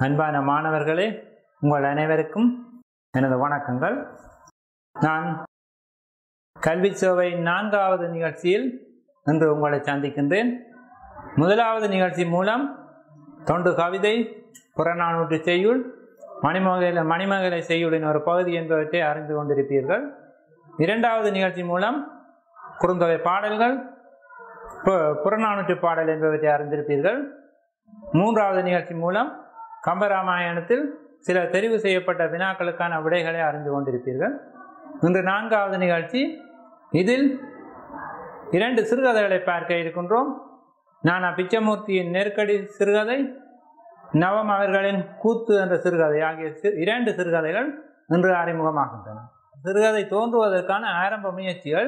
அன்பான மாணவர்களே உங்கள் அனைவருக்கும் எனது வணக்கங்கள் நான் கல்வி சேவை நான்காவது நிகழ்ச்சியில் இன்று உங்களை சந்திக்கின்றேன் முதலாவது நிகழ்ச்சி மூலம் தொண்டு கவிதை புறநானூற்று செய்யுள் மணிமகல மணிமகலை செய்யுளின் ஒரு பகுதி என்பவற்றை அறிந்து கொண்டிருப்பீர்கள் இரண்டாவது நிகழ்ச்சி மூலம் குறுந்தொகை பாடல்கள் பு- புறநானூற்று பாடல் என்பவற்றை அறிந்திருப்பீர்கள் மூன்றாவது நிகழ்ச்சி மூலம் கம்பராமாயணத்தில் சில தெரிவு செய்யப்பட்ட வினாக்களுக்கான விடைகளை அறிந்து கொண்டிருப்பீர்கள் இன்று நான்காவது நிகழ்ச்சி இதில் இரண்டு சிறுகதைகளை பார்க்க இருக்கின்றோம் நானா பிச்சமூர்த்தியின் நெருக்கடி சிறுகதை நவம் அவர்களின் கூத்து என்ற சிறுகதை ஆகிய சி- இரண்டு சிறுகதைகள் இன்று அறிமுகமாகின்றன சிறுகதை தோன்றுவதற்கான ஆரம்ப முயற்சிகள்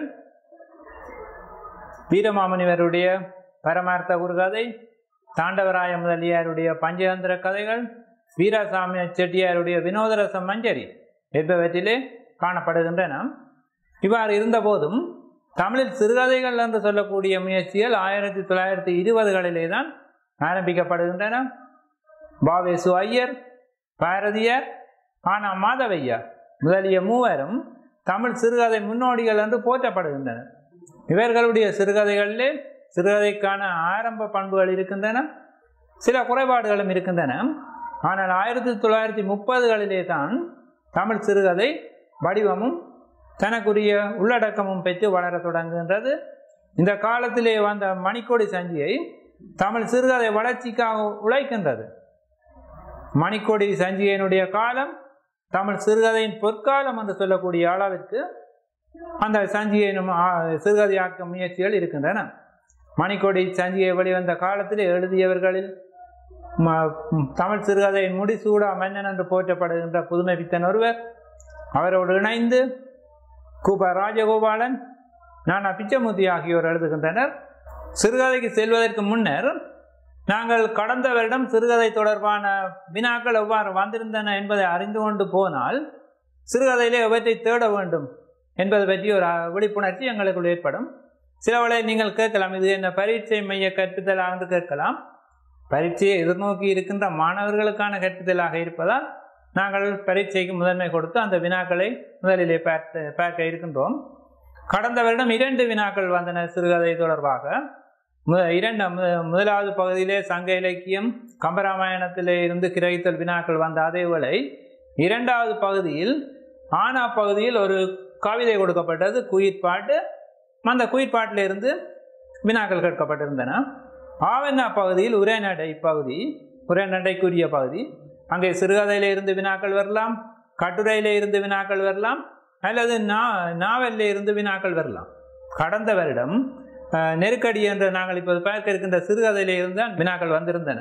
வீரமாமுனிவருடைய பரமார்த்த குருகதை தாண்டவராய முதலியாருடைய பஞ்சதந்திர கதைகள் வீராசாமி செட்டியாருடைய வினோதரச மஞ்சரி என்பவற்றிலே காணப்படுகின்றன இவ்வாறு இருந்தபோதும் தமிழில் சிறுகதைகள் என்று சொல்லக்கூடிய முயற்சிகள் ஆயிரத்தி தொள்ளாயிரத்தி இருபதுகளிலே தான் ஆரம்பிக்கப்படுகின்றன பாவேசு ஐயர் பாரதியார் ஆனா மாதவையா முதலிய மூவரும் தமிழ் சிறுகதை முன்னோடிகள் என்று போற்றப்படுகின்றனர் இவர்களுடைய சிறுகதைகளிலே சிறுகதைக்கான ஆரம்ப பண்புகள் இருக்கின்றன சில குறைபாடுகளும் இருக்கின்றன ஆனால் ஆயிரத்தி தொள்ளாயிரத்தி முப்பதுகளிலே தான் தமிழ் சிறுகதை வடிவமும் தனக்குரிய உள்ளடக்கமும் பெற்று வளரத் தொடங்குகின்றது இந்த காலத்திலே வந்த மணிக்கொடி சஞ்சியை தமிழ் சிறுகதை வளர்ச்சிக்காக உழைக்கின்றது மணிக்கொடி சஞ்சிகையினுடைய காலம் தமிழ் சிறுகதையின் பொற்காலம் என்று சொல்லக்கூடிய அளவிற்கு அந்த சஞ்சிகையினும் ஆ- சிறுகதையாக்க முயற்சிகள் இருக்கின்றன மணிக்கொடி சஞ்சிகை வெளிவந்த காலத்தில் எழுதியவர்களில் ம- ம், தமிழ் சிறுகதையின் முடிசூடா மன்னன் என்று போற்றப்படுகின்ற புதுமை பித்தன் ஒருவர் அவரோடு இணைந்து கூப ராஜகோபாலன் நானா பிச்சமூர்த்தி ஆகியோர் எழுதுகின்றனர் சிறுகதைக்கு செல்வதற்கு முன்னர் நாங்கள் கடந்த வருடம் சிறுகதை தொடர்பான வினாக்கள் எவ்வாறு வந்திருந்தன என்பதை அறிந்து கொண்டு போனால் சிறுகதையிலே எவற்றை தேட வேண்டும் என்பது பற்றி ஒரு அஹ், விழிப்புணர்ச்சி எங்களுக்குள் ஏற்படும் சிலவளை நீங்கள் கேட்கலாம் இது என்ன பரீட்சை மைய கற்பித்தலா என்று கேட்கலாம் பரீட்சையை எதிர்நோக்கி இருக்கின்ற மாணவர்களுக்கான கற்பித்தலாக இருப்பதால் நாங்கள் பரீட்சைக்கு முதன்மை கொடுத்து அந்த வினாக்களை முதலிலே பார்த்து பார்க்க இருக்கின்றோம் கடந்த வருடம் இரண்டு வினாக்கள் வந்தன சிறுகதை தொடர்பாக மு- இரண்டு மு- முதலாவது பகுதியிலே சங்க இலக்கியம் கம்பராமாயணத்திலே இருந்து கிரகித்தல் வினாக்கள் வந்த அதே வேளை இரண்டாவது பகுதியில் ஆனா பகுதியில் ஒரு கவிதை கொடுக்கப்பட்டது குயிர்பாட்டு அந்த குயிர்பாட்டில் இருந்து வினாக்கள் கேட்கப்பட்டிருந்தன ஆவண்ணா பகுதியில் உரைநடை பகுதி உரைநடைக்குரிய பகுதி அங்கே சிறுகதையில இருந்து வினாக்கள் வரலாம் கட்டுரையில இருந்து வினாக்கள் வரலாம் அல்லது நா நாவலில் இருந்து வினாக்கள் வரலாம் கடந்த வருடம் அஹ், நெருக்கடி என்ற நாங்கள் இப்போது பார்க்க இருக்கின்ற சிறுகதையில இருந்து தான் வினாக்கள் வந்திருந்தன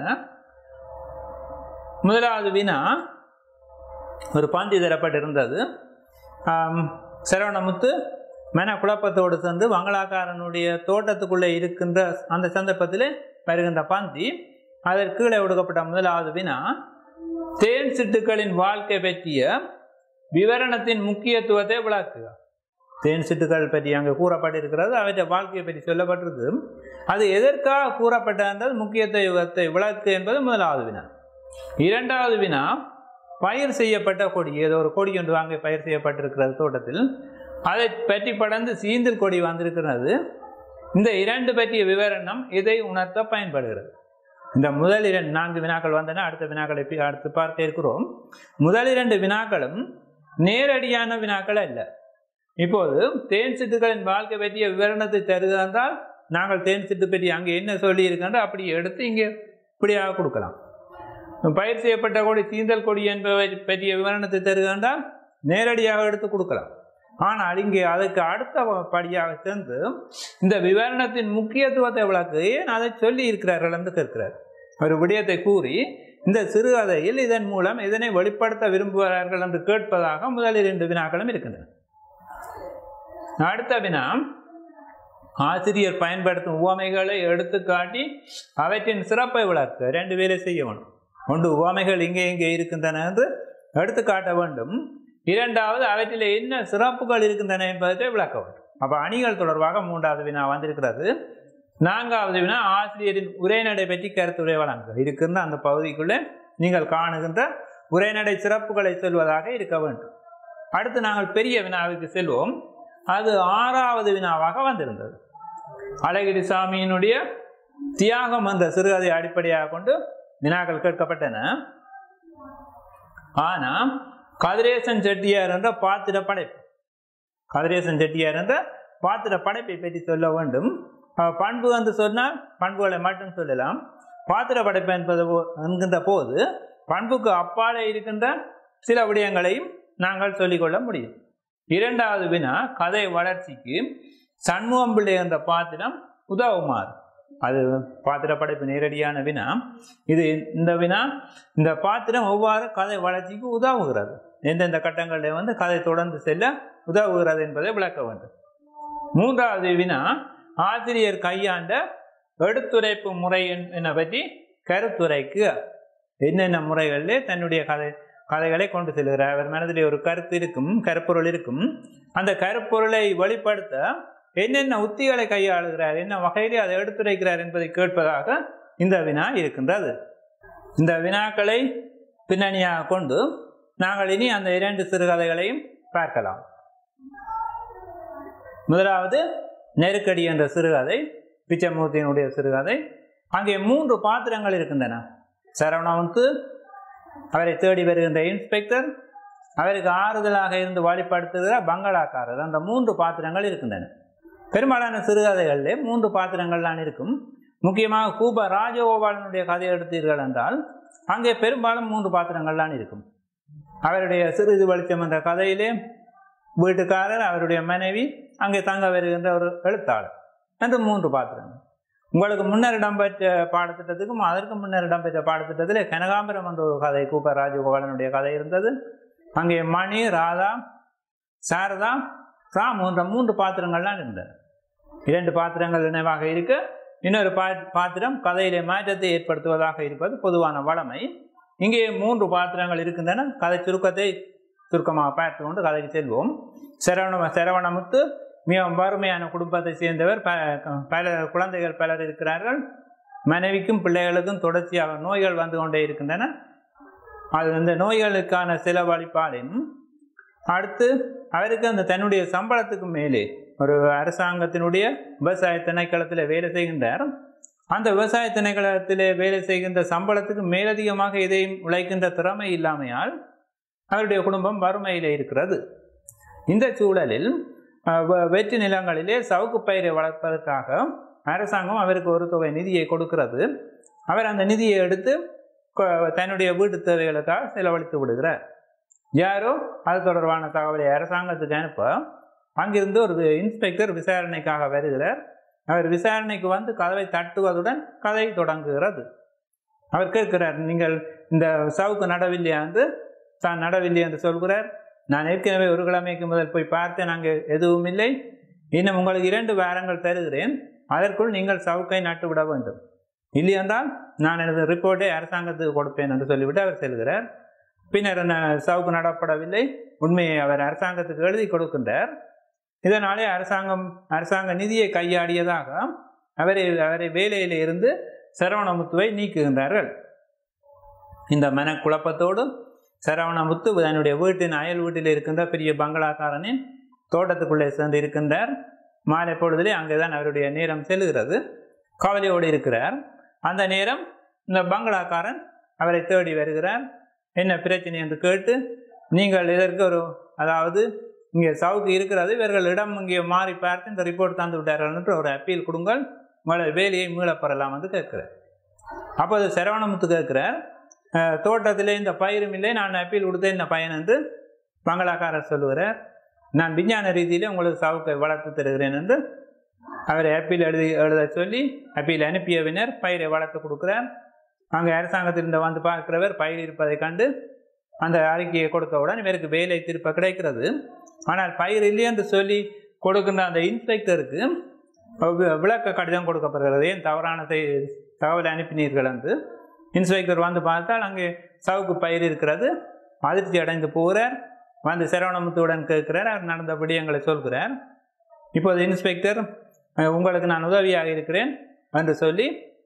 முதலாவது வினா ஒரு பாந்தி தரப்பட்டிருந்தது ஆம், சரவணமுத்து மன குழப்பத்தோடு சென்று வங்களாக்காரனுடைய தோட்டத்துக்குள்ளே இருக்கின்ற அந்த சந்தர்ப்பத்திலே வருகின்ற பாந்தி அதற்கு கீழே ஒடுக்கப்பட்ட முதலாவது வினா தேன் சிட்டுக்களின் வாழ்க்கை பற்றிய விவரணத்தின் முக்கியத்துவத்தை விளக்குக தேன் சிட்டுக்கள் பற்றி அங்கே கூறப்பட்டிருக்கிறது அவற்றை வாழ்க்கையை பற்றி சொல்லப்பட்டிருக்கு அது எதற்காக கூறப்பட்டது முக்கியத்துவத்தை விளக்கு என்பது முதலாவது வினா இரண்டாவது வினா பயிர் செய்யப்பட்ட கொடி ஏதோ ஒரு கொடி ஒன்று அங்கே பயிர் செய்யப்பட்டிருக்கிறது தோட்டத்தில் அதை பற்றி படர்ந்து சீந்தில் கொடி வந்திருக்கிறது இந்த இரண்டு பற்றிய விவரணம் இதை உணர்த்த பயன்படுகிறது இந்த முதல் இரண்டு நான்கு வினாக்கள் வந்தன அடுத்த வினாக்களை பி- அடுத்து பார்க்க இருக்கிறோம் முதல் இரண்டு வினாக்களும் நேரடியான வினாக்கள் அல்ல இப்போது தேன் சிட்டுகளின் வாழ்க்கை பற்றிய விவரணத்தை தருக என்றால் நாங்கள் தேன் சிட்டு பற்றி அங்கே என்ன சொல்லி இருக்கின்றோ அப்படி எடுத்து இங்கே இப்படியாக கொடுக்கலாம் பயிர் செய்யப்பட்ட கொடி தீந்தல் கொடி என்பவை பற்றிய விவரணத்தை தருகின்றால் நேரடியாக எடுத்து கொடுக்கலாம் ஆனால் இங்கே அதுக்கு அடுத்த படியாக சென்று இந்த விவரணத்தின் முக்கியத்துவத்தை விளக்கு ஏன் அதை சொல்லி இருக்கிறார்கள் என்று கேட்கிறார் ஒரு விடயத்தை கூறி இந்த சிறுகதையில் இதன் மூலம் இதனை வெளிப்படுத்த விரும்புகிறார்கள் என்று கேட்பதாக முதல் இரண்டு வினாக்களும் இருக்கின்றன அடுத்த வினா ஆசிரியர் பயன்படுத்தும் உவமைகளை எடுத்து காட்டி அவற்றின் சிறப்பை விளக்க ரெண்டு வேலை செய்ய வேண்டும் ஒன்று உவமைகள் இங்கே இங்கே இருக்கின்றன என்று எடுத்து காட்ட வேண்டும் இரண்டாவது அவற்றில் என்ன சிறப்புகள் இருக்கின்றன என்பதை விளக்க வேண்டும் அப்போ அணிகள் தொடர்பாக மூன்றாவது வினா வந்திருக்கிறது நான்காவது வினா ஆசிரியரின் உரைநடை பற்றி கருத்துரை வழங்க இருக்கின்ற அந்த பகுதிக்குள்ளே நீங்கள் காணுகின்ற உரைநடை சிறப்புகளை சொல்வதாக இருக்க வேண்டும் அடுத்து நாங்கள் பெரிய வினாவுக்கு செல்வோம் அது ஆறாவது வினாவாக வந்திருந்தது அழகிரி சாமியினுடைய தியாகம் என்ற சிறுகதை அடிப்படையாக கொண்டு வினாக்கள் கேட்கப்பட்டன ஆனா கதிரேசன் செட்டியார் என்ற பாத்திர படைப்பு கதிரேசன் செட்டியார் என்ற பாத்திர படைப்பை பற்றி சொல்ல வேண்டும் அஹ் பண்பு என்று சொன்னால் பண்புகளை மட்டும் சொல்லலாம் பாத்திர படைப்பு என்பது போ- என்கின்ற போது பண்புக்கு அப்பாலே இருக்கின்ற சில விடயங்களையும் நாங்கள் சொல்லிக்கொள்ள முடியும் இரண்டாவது வினா கதை வளர்ச்சிக்கு சண்முகம் பிள்ளை என்ற பாத்திரம் உதவுமாறு அது பாத்திர படைப்பு நேரடியான வினா இது இந்த வினா இந்த பாத்திரம் எவ்வாறு கதை வளர்ச்சிக்கு உதவுகிறது எந்தெந்த கட்டங்களில் வந்து கதை தொடர்ந்து செல்ல உதவுகிறது என்பதை விளக்க வேண்டும் மூன்றாவது வினா ஆசிரியர் கையாண்ட எடுத்துரைப்பு முறை என பற்றி கருத்துரைக்கு என்னென்ன முறைகளிலே தன்னுடைய கதை கதைகளை கொண்டு செல்கிறார் அவர் மனதிலே ஒரு கருத்து இருக்கும் கருப்பொருள் இருக்கும் அந்த கருப்பொருளை வெளிப்படுத்த என்னென்ன உத்திகளை கையாளுகிறார் என்ன வகையிலே அதை எடுத்துரைக்கிறார் என்பதை கேட்பதாக இந்த வினா இருக்கின்றது இந்த வினாக்களை பின்னணியாக கொண்டு நாங்கள் இனி அந்த இரண்டு சிறுகதைகளையும் பார்க்கலாம் முதலாவது நெருக்கடி என்ற சிறுகதை பிச்சைமூர்த்தியினுடைய சிறுகதை அங்கே மூன்று பாத்திரங்கள் இருக்கின்றன சரவணனுக்கு அவரை தேடி வருகின்ற இன்ஸ்பெக்டர் அவருக்கு ஆறுதலாக இருந்து வழிபடுத்துகிற பங்களாக்காரர் அந்த மூன்று பாத்திரங்கள் இருக்கின்றன பெரும்பாலான சிறுகதைகளிலே மூன்று பாத்திரங்கள் தான் இருக்கும் முக்கியமாக கூப ராஜகோபாலனுடைய கதை எடுத்தீர்கள் என்றால் அங்கே பெரும்பாலும் மூன்று பாத்திரங்கள் தான் இருக்கும் அவருடைய சிறிது வெளிச்சம் என்ற கதையிலே வீட்டுக்காரர் அவருடைய மனைவி அங்கே தங்க வருகின்ற ஒரு எழுத்தாளர் என்று மூன்று பாத்திரங்கள் உங்களுக்கு முன்னர் இடம்பெற்ற பாடத்திட்டத்துக்கும் அதற்கு முன்னர் இடம்பெற்ற பாடத்திட்டத்தில் கனகாம்பரம் என்ற ஒரு கதை கூப்பர் ராஜகோபாலனுடைய கதை இருந்தது அங்கே மணி ராதா சாரதா ராம் என்ற மூன்று பாத்திரங்கள்லாம் இருந்தன இரண்டு பாத்திரங்கள் நினைவாக இருக்க இன்னொரு பா பாத்திரம் கதையிலே மாற்றத்தை ஏற்படுத்துவதாக இருப்பது பொதுவான வளமை இங்கே மூன்று பாத்திரங்கள் இருக்கின்றன கதை சுருக்கத்தை சுருக்கமாக பார்த்து கொண்டு கதைக்கு செல்வோம் சரவண சரவணமுத்து மிகவும் வறுமையான குடும்பத்தை சேர்ந்தவர் ப பல குழந்தைகள் பலர் இருக்கிறார்கள் மனைவிக்கும் பிள்ளைகளுக்கும் தொடர்ச்சியாக நோய்கள் வந்து கொண்டே இருக்கின்றன அது அந்த நோய்களுக்கான செலவழிப்பாளையும் அடுத்து அவருக்கு அந்த தன்னுடைய சம்பளத்துக்கு மேலே ஒரு அரசாங்கத்தினுடைய விவசாய திணைக்களத்தில் வேலை செய்கின்றார் அந்த விவசாய திணைக்களத்திலே வேலை செய்கின்ற சம்பளத்துக்கு மேலதிகமாக எதையும் உழைக்கின்ற திறமை இல்லாமையால் அவருடைய குடும்பம் வறுமையிலே இருக்கிறது இந்த சூழலில் அஹ், வெ- வெற்றி நிலங்களிலே சவுக்கு பயிரை வளர்ப்பதற்காக அரசாங்கம் அவருக்கு ஒரு தொகை நிதியை கொடுக்கிறது அவர் அந்த நிதியை எடுத்து கொ- தன்னுடைய வீட்டு தேவைகளுக்காக செலவழித்து விடுகிறார் யாரோ அது தொடர்பான தகவலை அரசாங்கத்துக்கு அனுப்ப அங்கிருந்து ஒரு இன்ஸ்பெக்டர் விசாரணைக்காக வருகிறார் அவர் விசாரணைக்கு வந்து கதவை தட்டுவதுடன் கதை தொடங்குகிறது அவர் கேட்கிறார் நீங்கள் இந்த சவுக்கு நடவில்லையா என்று தான் நடவில்லை என்று சொல்கிறார் நான் ஏற்கனவே ஒரு கிழமைக்கு முதல் போய் பார்த்தேன் அங்கே எதுவும் இல்லை இன்னும் உங்களுக்கு இரண்டு வாரங்கள் தருகிறேன் அதற்குள் நீங்கள் சவுக்கை நட்டு விட வேண்டும் இல்லை என்றால் நான் எனது ரிப்போர்ட்டை அரசாங்கத்துக்கு கொடுப்பேன் என்று சொல்லிவிட்டு அவர் செல்கிறார் பின்னர் என்ன சவுக்கு நடப்படவில்லை உண்மையை அவர் அரசாங்கத்துக்கு எழுதி கொடுக்கின்றார் இதனாலே அரசாங்கம் அரசாங்க நிதியை கையாடியதாக அவரை அவரை வேலையில இருந்து சரவணமுத்துவை நீக்குகின்றார்கள் இந்த மனக்குழப்பத்தோடு சரவணமுத்து தன்னுடைய வீட்டின் அயல் வீட்டில் இருக்கின்ற பெரிய பங்களாக்காரனின் தோட்டத்துக்குள்ளே சென்று இருக்கின்றார் மாலை பொழுதிலே அங்கேதான் அவருடைய நேரம் செல்கிறது கவலையோடு இருக்கிறார் அந்த நேரம் இந்த பங்களாக்காரன் அவரை தேடி வருகிறார் என்ன பிரச்சனை என்று கேட்டு நீங்கள் இதற்கு ஒரு அதாவது இங்கே சவுக்கு இருக்கிறது இவர்கள் இடம் இங்கே மாறி பார்த்து இந்த ரிப்போர்ட் தந்து விட்டார்கள் என்று ஒரு அப்பீல் கொடுங்கள் உங்களது வேலையை மீளப் பெறலாம் என்று கேட்கிறார் அப்போது சரவணமுத்து கேட்கிறார் "அஹ், தோட்டத்திலே இந்த பயிரும் இல்லை நான் அப்பீல் கொடுத்தேன் இந்த பயன் என்று பங்களாக்காரர் சொல்லுகிறார் நான் விஞ்ஞான ரீதியிலே உங்களுக்கு சவுக்கை வளர்த்து தருகிறேன் என்று அவரை அப்பீல் எழுதி எழுத சொல்லி அப்பீல் அனுப்பியவினர் பயிரை வளர்த்து கொடுக்கிறார் அங்கே அரசாங்கத்திலிருந்து வந்து பார்க்கிறவர் பயிர் இருப்பதை கண்டு அந்த அறிக்கையை கொடுத்தவுடன் இவருக்கு வேலை திருப்ப கிடைக்கிறது ஆனால் பயிர் இல்லை என்று சொல்லி கொடுக்கின்ற அந்த இன்ஸ்பெக்டருக்கு வி- விளக்க கடிதம் கொடுக்கப்படுகிறது ஏன் தவறான செய்- தகவலை அனுப்பினீர்கள் என்று இன்ஸ்பெக்டர் வந்து பார்த்தால் அங்கே சவுக்கு பயிர் இருக்கிறது அதிர்ச்சி அடைந்து போகிறார் வந்து சரவணமுத்துவுடன் கேட்கிறார் அவர் நடந்த விடயங்களை சொல்கிறார் இப்போது இன்ஸ்பெக்டர் "அஹ், உங்களுக்கு நான் உதவியாக இருக்கிறேன் என்று சொல்லி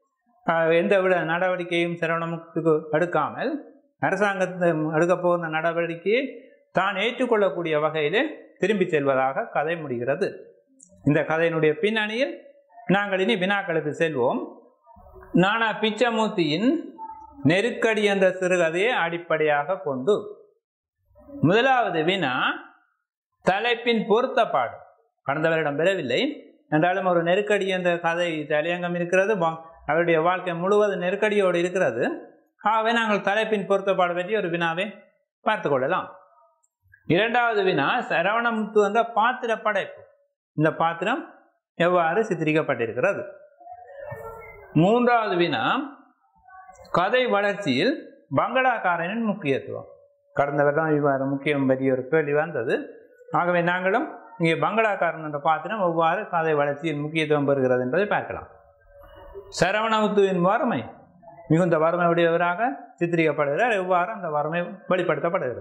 ஆஹ், எந்த விட நடவடிக்கையும் சிரவணமுத்துக்கு எடுக்காமல் அரசாங்கத்தை எடுக்க போகிற நடவடிக்கையை தான் ஏற்றுக்கொள்ளக்கூடிய வகையிலே திரும்பி செல்வதாக கதை முடிகிறது இந்த கதையினுடைய பின்னணியில் நாங்கள் இனி வினாக்களுக்கு செல்வோம் நானா பிச்சமூர்த்தியின் நெருக்கடி என்ற சிறுகதையை அடிப்படையாக கொண்டு முதலாவது வினா தலைப்பின் பொருத்தப்பாடு கடந்த வருடம் பெறவில்லை என்றாலும் ஒரு நெருக்கடி என்ற கதை தலையங்கம் இருக்கிறது வா- அவருடைய வாழ்க்கை முழுவதும் நெருக்கடியோடு இருக்கிறது ஆகவே நாங்கள் தலைப்பின் பொருத்தப்பாடு பற்றி ஒரு வினாவை பார்த்து கொள்ளலாம் இரண்டாவது வினா சரவணமுத்து என்ற பாத்திர படைப்பு இந்த பாத்திரம் எவ்வாறு சித்தரிக்கப்பட்டிருக்கிறது மூன்றாவது வினா கதை வளர்ச்சியில் பங்களாக்காரனின் முக்கியத்துவம் கடந்த வருடம் இவ்வாறு முக்கியம் பற்றிய ஒரு கேள்வி வந்தது ஆகவே நாங்களும் இங்கே பங்களாக்காரன் என்ற பாத்திரம் எவ்வாறு கதை வளர்ச்சியில் முக்கியத்துவம் பெறுகிறது என்பதை பார்க்கலாம் சரவணமுத்துவின் வறுமை மிகுந்த வறுமையுடையவராக சித்தரிக்கப்படுகிறார் எவ்வாறு அந்த வறுமை வெளிப்படுத்தப்படுகிறது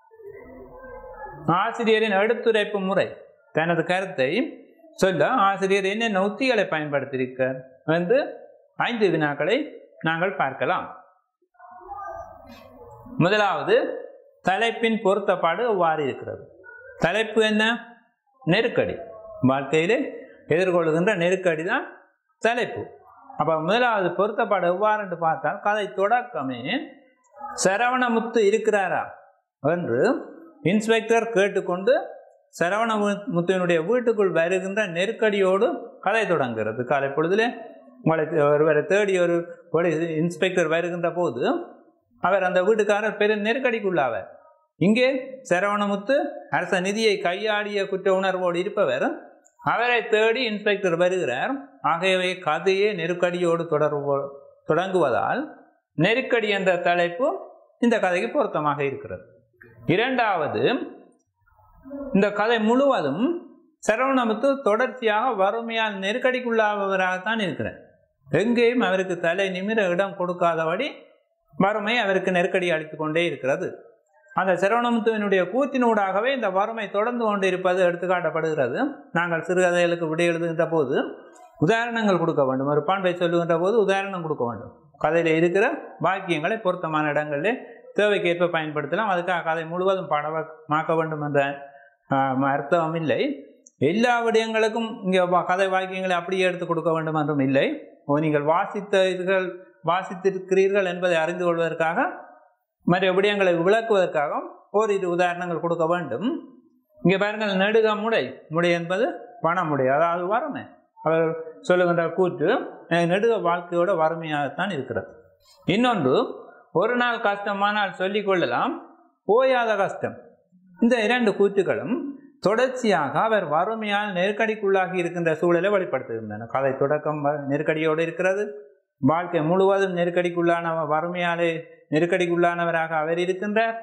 ஆசிரியரின் எடுத்துரைப்பு முறை தனது கருத்தை சொல்ல ஆசிரியர் என்னென்ன உத்திகளை பயன்படுத்தியிருக்க வந்து ஐந்து வினாக்களை நாங்கள் பார்க்கலாம் முதலாவது தலைப்பின் பொருத்தப்பாடு எவ்வாறு இருக்கிறது தலைப்பு என்ன நெருக்கடி வாழ்க்கையிலே எதிர்கொள்கின்ற நெருக்கடி தான் தலைப்பு அப்போ முதலாவது பொருத்தப்பாடு எவ்வாறு என்று பார்த்தால் கதை தொடக்கமே சரவணமுத்து இருக்கிறாரா என்று இன்ஸ்பெக்டர் கேட்டுக்கொண்டு சரவணமுத்துவினுடைய வீட்டுக்குள் வருகின்ற நெருக்கடியோடு கதை தொடங்குகிறது காலை பொழுதிலே உங்களை ஒருவரை தேடி ஒரு போலீஸ் இன்ஸ்பெக்டர் வருகின்ற போது அவர் அந்த வீட்டுக்காரர் பெரும் நெருக்கடிக்குள்ளாவர் இங்கே சரவணமுத்து அரச நிதியை கையாடிய குற்ற உணர்வோடு இருப்பவர் அவரை தேடி இன்ஸ்பெக்டர் வருகிறார் ஆகவே கதையே நெருக்கடியோடு தொடர்பு தொடங்குவதால் நெருக்கடி என்ற தலைப்பு இந்த கதைக்கு பொருத்தமாக இருக்கிறது இரண்டாவது இந்த கதை முழுவதும் சரவணமுத்து தொடர்ச்சியாக வறுமையால் நெருக்கடிக்குள்ளாதவராகத்தான் இருக்கிறார் எங்கேயும் அவருக்கு தலை நிமிர இடம் கொடுக்காதபடி வறுமை அவருக்கு நெருக்கடி அளித்து கொண்டே இருக்கிறது அந்த சரவணமுத்துவினுடைய கூத்தினூடாகவே இந்த வறுமை தொடர்ந்து கொண்டு இருப்பது எடுத்துக்காட்டப்படுகிறது நாங்கள் சிறுகதைகளுக்கு விடை எழுதுகின்ற போது உதாரணங்கள் கொடுக்க வேண்டும் ஒரு பான்பை சொல்லுகின்ற போது உதாரணம் கொடுக்க வேண்டும் கதையில் இருக்கிற வாக்கியங்களை பொருத்தமான இடங்களிலே தேவைக்கேற்ப பயன்படுத்தலாம் அதுக்காக கதை முழுவதும் படமாக்க வேண்டும் என்ற ஆஹ், அர்த்தம் இல்லை எல்லா விடயங்களுக்கும் இங்கே கதை வாக்கியங்களை அப்படியே எடுத்து கொடுக்க வேண்டும் என்றும் இல்லை ஓ, நீங்கள் வாசித்தீர்கள் வாசித்திருக்கிறீர்கள் என்பதை அறிந்து கொள்வதற்காக மற்ற விடயங்களை விளக்குவதற்காக ஓரிரு உதாரணங்கள் கொடுக்க வேண்டும் இங்கே பாருங்கள் நெடுக முடை முடை என்பது பணமுடை அதாவது வறுமை அவர் சொல்லுகின்ற கூற்று "எனக்கு நெடுக வாழ்க்கையோட வறுமையாகத்தான் இருக்கிறது இன்னொன்று ஒரு நாள் கஷ்டமானால் சொல்லிக் கொள்ளலாம் போயாத கஷ்டம் இந்த இரண்டு கூற்றுகளும் தொடர்ச்சியாக அவர் வறுமையால் நெருக்கடிக்குள்ளாகி இருக்கின்ற சூழலை வெளிப்படுத்துகின்றன கதை தொடக்கம் வ- நெருக்கடியோடு இருக்கிறது வாழ்க்கை முழுவதும் நெருக்கடிக்குள்ளான வறுமையாலே நெருக்கடிக்குள்ளானவராக அவர் இருக்கின்றார்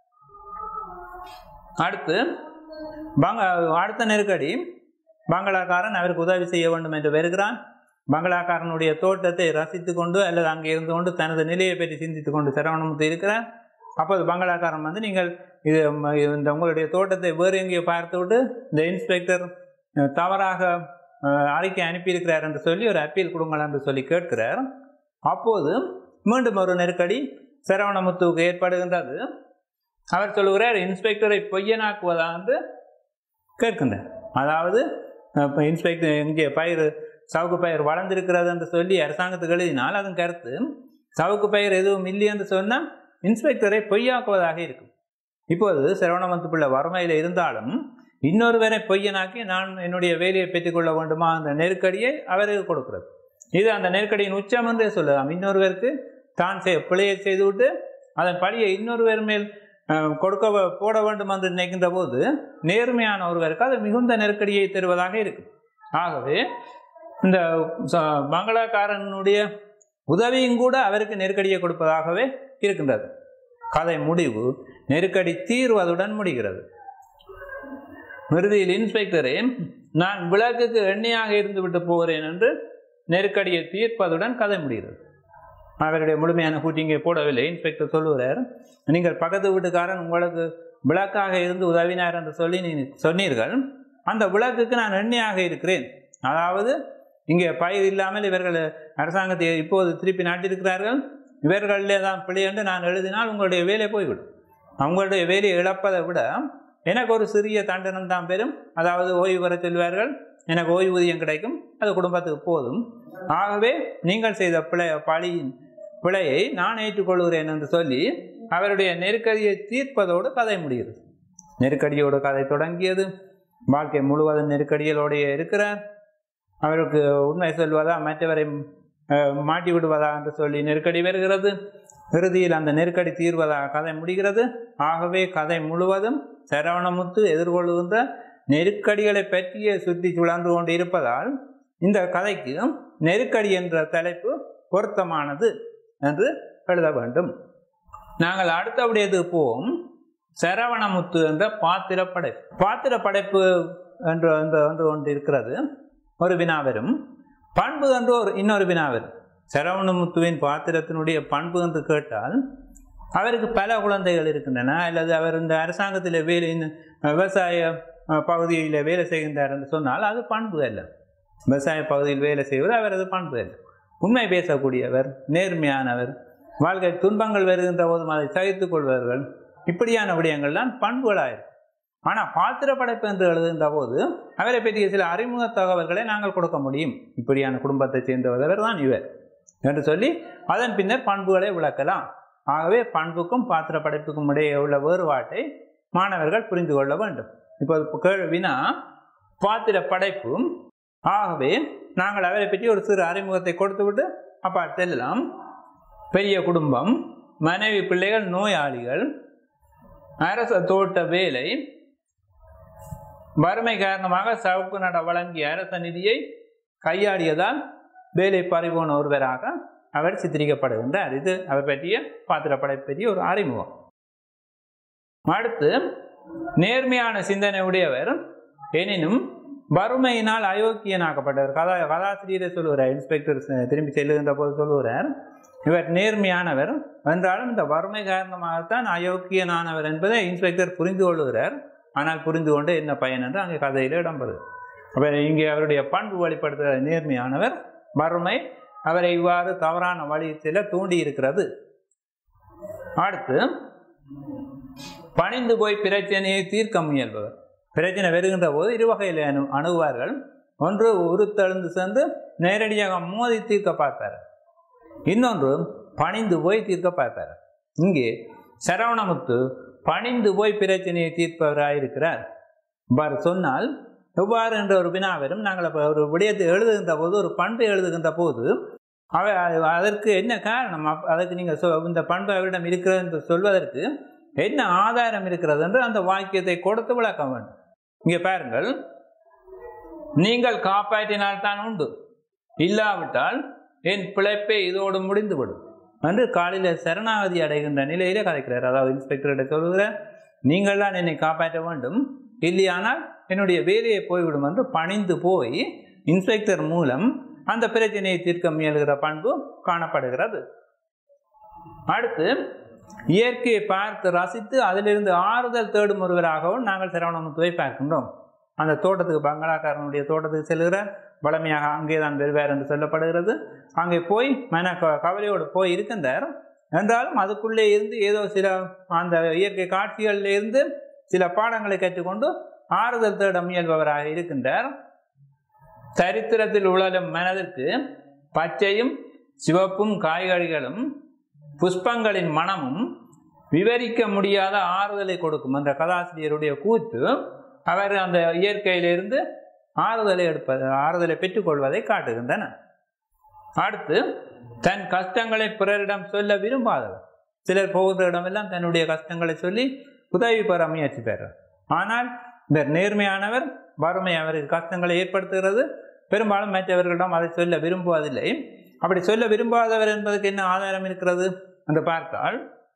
அடுத்து பங்க அடுத்த நெருக்கடி பங்களாக்காரன் அவருக்கு உதவி செய்ய வேண்டும் என்று வருகிறான் பங்களாக்காரனுடைய தோட்டத்தை ரசித்து கொண்டு அல்லது அங்கே இருந்து கொண்டு தனது நிலையை பற்றி சிந்தித்து கொண்டு சரவணமுத்து இருக்கிறார் அப்போது பங்களாக்காரன் வந்து நீங்கள் இது ம- இந்த உங்களுடைய தோட்டத்தை வேறு எங்கேயோ பார்த்து விட்டு இந்த இன்ஸ்பெக்டர் அஹ், தவறாக அஹ், அறிக்கை அனுப்பியிருக்கிறார் என்று சொல்லி ஒரு அப்பீல் கொடுங்கள் என்று சொல்லி கேட்கிறார் அப்போது மீண்டும் ஒரு நெருக்கடி சரவணமுத்துவுக்கு ஏற்படுகின்றது அவர் சொல்லுகிறார் இன்ஸ்பெக்டரை பொய்யனாக்குவதா என்று கேட்கின்றார் அதாவது இப்போ இன்ஸ்பெக்டர் இங்கே பயிர் சவுக்கு பயிர் வளர்ந்திருக்கிறது என்று சொல்லி அரசாங்கத்துக்கு எழுதினால் அதன் கருத்து சவுக்கு பயிர் எதுவும் இல்லை என்று சொன்னால் இன்ஸ்பெக்டரை பொய்யாக்குவதாக இருக்கும் இப்போது சரவணமத்து பிள்ளை வறுமையில் இருந்தாலும் இன்னொருவரை பொய்யனாக்கி நான் என்னுடைய வேலையை பெற்றுக்கொள்ள வேண்டுமா அந்த நெருக்கடியை அவருக்கு கொடுக்கிறது இது அந்த நெருக்கடியின் உச்சம் என்றே சொல்லலாம் இன்னொருவருக்கு தான் செய் பிழையை செய்துவிட்டு அதன் பழியை இன்னொருவர் மேல் அஹ், கொடுக்க வ- போட வேண்டும் என்று நினைக்கின்ற போது நேர்மையான ஒருவருக்கு அது மிகுந்த நெருக்கடியை தருவதாக இருக்கும் ஆகவே இந்த ச- பங்களாக்காரனுடைய உதவியும் கூட அவருக்கு நெருக்கடியை கொடுப்பதாகவே இருக்கின்றது கதை முடிவு நெருக்கடி தீர்வதுடன் முடிகிறது இறுதியில் இன்ஸ்பெக்டரே நான் விளக்குக்கு எண்ணெயாக இருந்து விட்டு போகிறேன் என்று நெருக்கடியை தீர்ப்பதுடன் கதை முடிகிறது அவருடைய முழுமையான கூட்டிங்கை போடவில்லை இன்ஸ்பெக்டர் சொல்லுகிறார் நீங்கள் பக்கத்து வீட்டுக்காரன் உங்களுக்கு விளக்காக இருந்து உதவினார் என்று சொல்லி நீ சொன்னீர்கள் அந்த விளக்குக்கு நான் எண்ணெயாக இருக்கிறேன் அதாவது இங்கே பயிர் இல்லாமல் இவர்கள் அரசாங்கத்தை இப்போது திருப்பி நாட்டிருக்கிறார்கள் இவர்களே தான் பிழை என்று நான் எழுதினால் உங்களுடைய வேலை போய்விடும் அவங்களுடைய வேலையை இழப்பதை விட எனக்கு ஒரு சிறிய தண்டனம் தான் பெறும் அதாவது ஓய்வு பெற செல்வார்கள் எனக்கு ஓய்வூதியம் கிடைக்கும் அது குடும்பத்துக்கு போதும் ஆகவே நீங்கள் செய்த பிழை பழியின் பிழையை நான் ஏற்றுக்கொள்கிறேன் என்று சொல்லி அவருடைய நெருக்கடியை தீர்ப்பதோடு கதை முடிகிறது நெருக்கடியோடு கதை தொடங்கியது வாழ்க்கை முழுவதும் நெருக்கடிகளோடையே இருக்கிறார் அவருக்கு உண்மை சொல்வதா மற்றவரை அஹ், மாட்டி விடுவதா என்று சொல்லி நெருக்கடி வருகிறது இறுதியில் அந்த நெருக்கடி தீர்வதாக கதை முடிகிறது ஆகவே கதை முழுவதும் சரவணமுத்து எதிர்கொள்கின்ற நெருக்கடிகளை பற்றியே சுற்றி சுழன்று கொண்டு இருப்பதால் இந்த கதைக்கு நெருக்கடி என்ற தலைப்பு பொருத்தமானது என்று எழுத வேண்டும் நாங்கள் அடுத்தபடியது போவோம் சரவணமுத்து என்ற பாத்திர படைப்பு பாத்திர படைப்பு என்று என்று ஒன்று ஒன்று இருக்கிறது ஒரு வினாவரும் பண்பு என்று ஒரு இன்னொரு வினாவரும் சரவணமுத்துவின் பாத்திரத்தினுடைய பண்பு என்று கேட்டால் அவருக்கு பல குழந்தைகள் இருக்கின்றன அல்லது அவர் இந்த அரசாங்கத்தில் வேலை இந்த விவசாய அஹ், பகுதியில் வேலை செய்கின்றார் என்று சொன்னால் அது பண்பு அல்ல விவசாய பகுதியில் வேலை செய்வது அவரது பண்பு அல்ல உண்மை பேசக்கூடியவர் நேர்மையானவர் வாழ்க்கை துன்பங்கள் வருகின்ற போதும் அதை சகித்துக் கொள்வார்கள் இப்படியான விடயங்கள்லாம் பண்புகளாயிருக்கும் ஆனால் பாத்திர படைப்பு என்று எழுதுகின்ற போது அவரை பற்றிய சில அறிமுக தகவல்களை நாங்கள் கொடுக்க முடியும் இப்படியான குடும்பத்தைச் சேர்ந்தவர் தான் இவர் என்று சொல்லி அதன் பின்னர் பண்புகளை விளக்கலாம் ஆகவே பண்புக்கும் பாத்திர படைப்புக்கும் இடையே உள்ள வேறுபாட்டை மாணவர்கள் புரிந்து கொள்ள வேண்டும் இப்போது கேள்வினா பாத்திர படைப்பும் ஆகவே நாங்கள் அவரை பற்றி ஒரு சிறு அறிமுகத்தை கொடுத்துவிட்டு அப்பா செல்லலாம் பெரிய குடும்பம் மனைவி பிள்ளைகள் நோயாளிகள் அரச தோட்ட வேலை வறுமை காரணமாக சவுக்கு நட வழங்கிய அரச நிதியை கையாடியதால் வேலை பறிபோன ஒருவராக அவர் சித்தரிக்கப்படுகின்றார் இது அவர் பற்றிய பாத்திரப்படை பற்றிய ஒரு அறிமுகம் அடுத்து நேர்மையான சிந்தனை உடையவர் எனினும் வறுமையினால் அயோக்கியனாக்கப்பட்டவர் கதா கதாசிரியரை சொல்லுகிறார் இன்ஸ்பெக்டர் ச- திரும்பி செல்லுகின்ற போது சொல்லுகிறார் இவர் நேர்மையானவர் என்றாலும் இந்த வறுமை காரணமாகத்தான் அயோக்கியனானவர் என்பதை இன்ஸ்பெக்டர் புரிந்து கொள்ளுகிறார் ஆனால் புரிந்து கொண்டு என்ன பயன் என்று அங்கே கதையில் இடம்பெறுது அப்ப இங்கே அவருடைய பண்பு வெளிப்படுத்துகிற நேர்மையானவர் வறுமை அவரை இவ்வாறு தவறான வழியில் தூண்டி இருக்கிறது அடுத்து பணிந்து போய் பிரச்சனையை தீர்க்க முயல்பவர் பிரச்சனை வருகின்ற போது இரு வகையில் அணு அணுகுவார்கள் ஒன்று உருத்தெழுந்து சென்று நேரடியாக மோதி தீர்க்க பார்ப்பார் இன்னொன்று பணிந்து போய் தீர்க்க பார்ப்பார் இங்கே சரவணமுத்து பணிந்து போய் பிரச்சனையை தீர்ப்பவராயிருக்கிறார் இவ்வாறு சொன்னால் எவ்வாறு என்ற ஒரு வினாவரும் நாங்கள் அப்போ ஒரு விடயத்தை எழுதுகின்ற போது ஒரு பண்பை எழுதுகின்ற போது அவ அதற்கு என்ன காரணம் அப்- அதற்கு நீங்கள் சொ இந்த பண்பு அவரிடம் இருக்கிறது என்று சொல்வதற்கு என்ன ஆதாரம் இருக்கிறது என்று அந்த வாக்கியத்தை கொடுத்து விளக்க வேண்டும் இங்கே பாருங்கள் நீங்கள் காப்பாற்றினால் தான் உண்டு இல்லாவிட்டால் என் பிழைப்பே இதோடு முடிந்துவிடும் என்று காலையில் சரணாகதி அடைகின்ற நிலையிலே கதைக்கிறார் அதாவது இன்ஸ்பெக்டர்கிட்ட சொல்லுகிறார் நீங்கள் தான் என்னை காப்பாற்ற வேண்டும் இல்லையானால் என்னுடைய வேலையை போய்விடும் என்று பணிந்து போய் இன்ஸ்பெக்டர் மூலம் அந்த பிரச்சனையை தீர்க்க முயல்கிற பண்பு காணப்படுகிறது அடுத்து இயற்கையை பார்த்து ரசித்து அதிலிருந்து ஆறுதல் தேடும் ஒருவராகவும் நாங்கள் சரவணமுத்துவை பார்க்கின்றோம் அந்த தோட்டத்துக்கு பங்களாக்காரனுடைய தோட்டத்துக்கு செல்கிறார் வளமையாக அங்கே தான் வருவார் என்று சொல்லப்படுகிறது அங்கே போய் மன க- கவலையோடு போய் இருக்கின்றார் என்றாலும் அதுக்குள்ளே இருந்து ஏதோ சில அந்த இயற்கை காட்சிகளில் இருந்து சில பாடங்களை கற்றுக்கொண்டு ஆறுதல் தேட முயல்பவராக இருக்கின்றார் சரித்திரத்தில் உழலும் மனதிற்கு பச்சையும் சிவப்பும் காய்கறிகளும் புஷ்பங்களின் மனமும் விவரிக்க முடியாத ஆறுதலை கொடுக்கும் என்ற கதாசிரியருடைய கூத்து அவர் அந்த இயற்கையிலிருந்து ஆறுதலை எடுப்பது ஆறுதலை பெற்றுக்கொள்வதை காட்டுகின்றன அடுத்து தன் கஷ்டங்களை பிறரிடம் சொல்ல விரும்பாதவர் சிலர் போகிற இடமெல்லாம் தன்னுடைய கஷ்டங்களை சொல்லி உதவி பெற முயற்சி பெறார் ஆனால் இந்த நேர்மையானவர் வறுமை அவருக்கு கஷ்டங்களை ஏற்படுத்துகிறது பெரும்பாலும் மற்றவர்களிடம் அதை சொல்ல விரும்புவதில்லை அப்படி சொல்ல விரும்பாதவர் என்பதற்கு என்ன ஆதாரம் இருக்கிறது என்று பார்த்தால்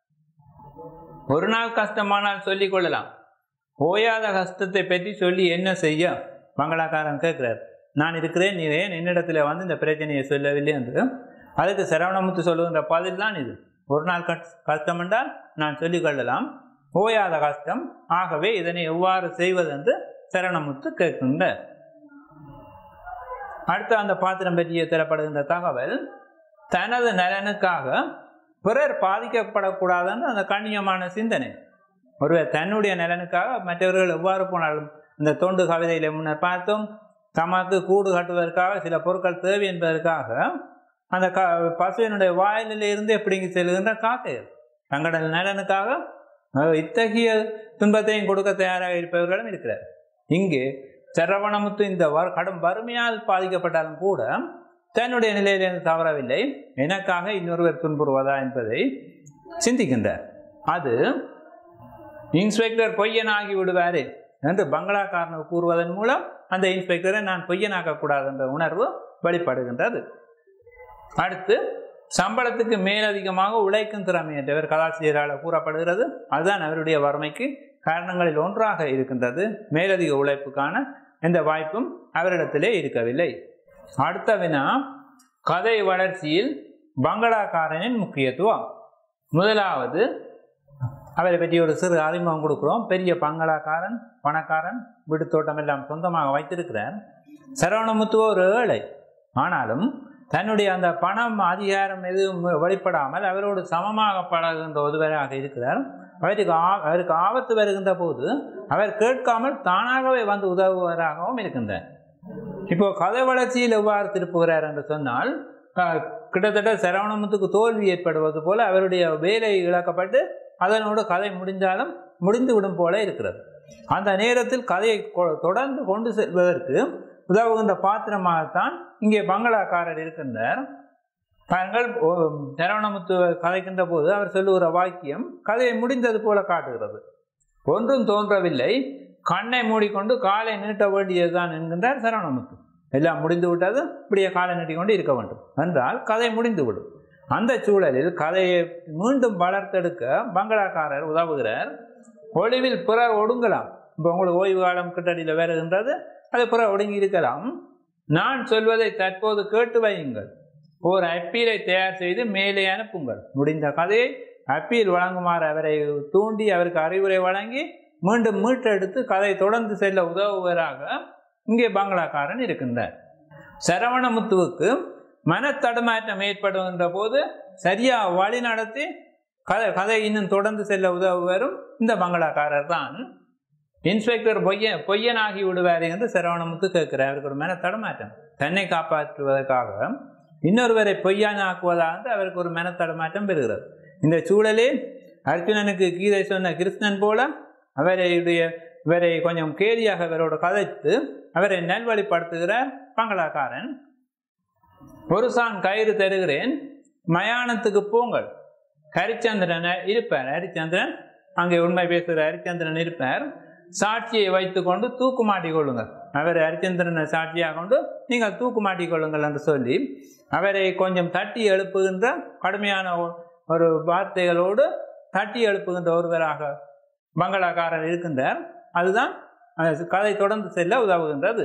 ஒரு நாள் கஷ்டமானால் சொல்லிக் கொள்ளலாம் ஓயாத கஷ்டத்தை பற்றி சொல்லி என்ன செய்ய மங்களாக்காரன் கேட்கிறார் நான் இருக்கிறேன் நீ ஏன் என்னிடத்துல வந்து இந்த பிரச்சனையை சொல்லவில்லை என்று அதுக்கு சரவணமுத்து சொல்லுகின்ற பதில் தான் இது ஒரு நாள் கஷ் கஷ்டம் என்றால் நான் சொல்லிக் கொள்ளலாம் ஓயாத கஷ்டம் ஆகவே இதனை எவ்வாறு செய்வது என்று சரணமுத்து கேட்கின்றார் அடுத்து அந்த பாத்திரம் பற்றிய தரப்படுகின்ற தகவல் தனது நலனுக்காக பிறர் பாதிக்கப்படக்கூடாதுன்னு அந்த கண்ணியமான சிந்தனை ஒருவர் தன்னுடைய நலனுக்காக மற்றவர்கள் எவ்வாறு போனாலும் இந்த தொண்டு கவிதையில முன்னர் பார்த்தோம் தமக்கு கூடு கட்டுவதற்காக சில பொருட்கள் தேவை என்பதற்காக அந்த க பசுவினுடைய வாயிலில் இருந்து பிடுங்கி செல்கின்ற காக்கைகள் தங்களது நலனுக்காக அஹ், இத்தகைய துன்பத்தையும் கொடுக்க தயாராக இருப்பவர்களும் இருக்கிறார் இங்கு சரவணமுத்து இந்த வ- கடும் வறுமையால் பாதிக்கப்பட்டாலும் கூட தன்னுடைய நிலையிலிருந்து தவறவில்லை எனக்காக இன்னொருவர் துன்புறுவதா என்பதை சிந்திக்கின்றார் அது இன்ஸ்பெக்டர் பொய்யனாகி விடுவாரு என்று பங்களாக்காரனுக்கு கூறுவதன் மூலம் அந்த இன்ஸ்பெக்டரை நான் பொய்யனாக்க கூடாது என்ற உணர்வு வெளிப்படுகின்றது அடுத்து சம்பளத்துக்கு மேலதிகமாக உழைக்கும் திறமை என்றவர் கதாசிரியரால் கூறப்படுகிறது அதுதான் அவருடைய வறுமைக்கு காரணங்களில் ஒன்றாக இருக்கின்றது மேலதிக உழைப்புக்கான எந்த வாய்ப்பும் அவரிடத்திலே இருக்கவில்லை அடுத்த வினா கதை வளர்ச்சியில் பங்களாக்காரனின் முக்கியத்துவம் முதலாவது அவரை பற்றி ஒரு சிறு அறிமுகம் கொடுக்குறோம் பெரிய பங்களாக்காரன் பணக்காரன் வீடு தோட்டம் எல்லாம் சொந்தமாக வைத்திருக்கிறார் சரவணமுத்துவ ஒரு ஏழை ஆனாலும் தன்னுடைய அந்த பணம் அதிகாரம் எதுவும் வெளிப்படாமல் அவரோடு சமமாக பழகுகின்ற ஒருவராக இருக்கிறார் அவருக்கு ஆ- அவருக்கு ஆபத்து வருகின்ற போது அவர் கேட்காமல் தானாகவே வந்து உதவுவராகவும் இருக்கின்றார் இப்போ கதை வளர்ச்சியில் எவ்வாறு திருப்புகிறார் என்று சொன்னால் அஹ், கிட்டத்தட்ட சரவணமுத்துக்கு தோல்வி ஏற்படுவது போல அவருடைய வேலை இழக்கப்பட்டு அதனோடு கதை முடிந்தாலும் முடிந்து விடும் போல இருக்கிறது அந்த நேரத்தில் கதையை கொ- தொடர்ந்து கொண்டு செல்வதற்கு உதவுகின்ற பாத்திரமாகத்தான் இங்கே பங்களாக்காரர் இருக்கின்றார் தாங்கள் ஓ- சரவணமுத்து கதைக்கின்ற போது அவர் சொல்லுகிற வாக்கியம் கதையை முடிந்தது போல காட்டுகிறது ஒன்றும் தோன்றவில்லை கண்ணை மூடிக்கொண்டு காலை நீட்ட வேண்டியதுதான் என்கின்றார் சரவணமுத்து எல்லாம் முடிந்து விட்டது இப்படியே காலை நீட்டிக்கொண்டு இருக்க வேண்டும் என்றால் கதை முடிந்துவிடும் அந்த சூழலில் கதையை மீண்டும் வளர்த்தெடுக்க பங்களாக்காரர் உதவுகிறார் ஒளிவில் பிறர் ஒடுங்கலாம் இப்போ உங்களுக்கு ஓய்வு காலம் கிட்டடியில் வருகின்றது அது பிறர் ஒடுங்கி இருக்கலாம் நான் சொல்வதை தற்போது கேட்டு வையுங்கள் ஒரு அப்பீலை தயார் செய்து மேலே அனுப்புங்கள் முடிந்த கதையை அப்பீல் வழங்குமாறு அவரை தூண்டி அவருக்கு அறிவுரை வழங்கி மீண்டும் மீட்டெடுத்து கதை தொடர்ந்து செல்ல உதவுவராக இங்கே பங்களாக்காரன் இருக்கின்றார் சரவணமுத்துவுக்கு மனத்தடுமாற்றம் ஏற்படுகின்ற போது சரியா வழி நடத்தி கதை கதை இன்னும் தொடர்ந்து செல்ல உதவுவரும் இந்த பங்களாக்காரர் தான் இன்ஸ்பெக்டர் பொய்ய பொய்யனாகி விடுவார் என்று சரவணமுத்து கேட்கிறார் அவருக்கு ஒரு மனத்தடுமாற்றம் தன்னை காப்பாற்றுவதற்காக இன்னொருவரை பொய்யானாக்குவதாக அவருக்கு ஒரு மனத்தடுமாற்றம் பெறுகிறது இந்த சூழலில் அர்ஜுனனுக்கு கீதை சொன்ன கிருஷ்ணன் போல அவரையுடைய இவரை கொஞ்சம் கேலியாக இவரோட கதைத்து அவரை நல்வழிப்படுத்துகிறார் பங்களாக்காரன் ஒரு சான் கயிறு தருகிறேன் மயானத்துக்கு போங்கள் ஹரிச்சந்திரன் இருப்பார் ஹரிச்சந்திரன் அங்கே உண்மை பேசுகிற ஹரிச்சந்திரன் இருப்பார் சாட்சியை வைத்துக்கொண்டு தூக்கு மாட்டிக்கொள்ளுங்கள் அவர் ஹரிச்சந்திரனை சாட்சியாக கொண்டு நீங்கள் தூக்கு மாட்டிக்கொள்ளுங்கள் என்று சொல்லி அவரை கொஞ்சம் தட்டி எழுப்புகின்ற கடுமையான ஒ- ஒரு வார்த்தைகளோடு தட்டி எழுப்புகின்ற ஒருவராக பங்களாக்காரர் இருக்கின்றார் அதுதான் அந்த கதை தொடர்ந்து செல்ல உதவுகின்றது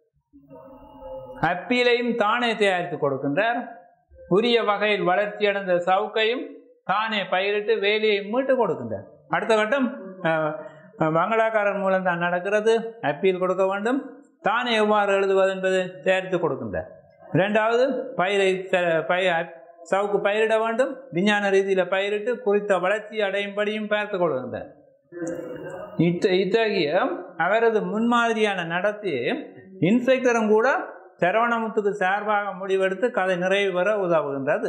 அப்பீலையும் தானே தயாரித்து கொடுக்கின்றார் உரிய வகையில் வளர்ச்சியடைந்த சவுக்கையும் தானே பயிரிட்டு வேலையை மீட்டு கொடுக்கின்றார் அடுத்த கட்டம் அஹ், அஹ், பங்களாக்காரர் மூலம் தான் நடக்கிறது அப்பீல் கொடுக்க வேண்டும் தானே எவ்வாறு எழுதுவது என்பதை தயாரித்து கொடுக்கின்றார் இரண்டாவது பயிரை ச- பய சவுக்கு பயிரிட வேண்டும் விஞ்ஞான ரீதியில் பயிரிட்டு குறித்த வளர்ச்சி அடையும்படியும் பார்த்து கொள்கின்றார் இத்த இத்தகைய அவரது முன்மாதிரியான நடத்தையை இன்ஸ்பெக்டரும் கூட சரவணமுத்துக்கு சார்பாக முடிவெடுத்து கதை நிறைவு பெற உதவுகின்றது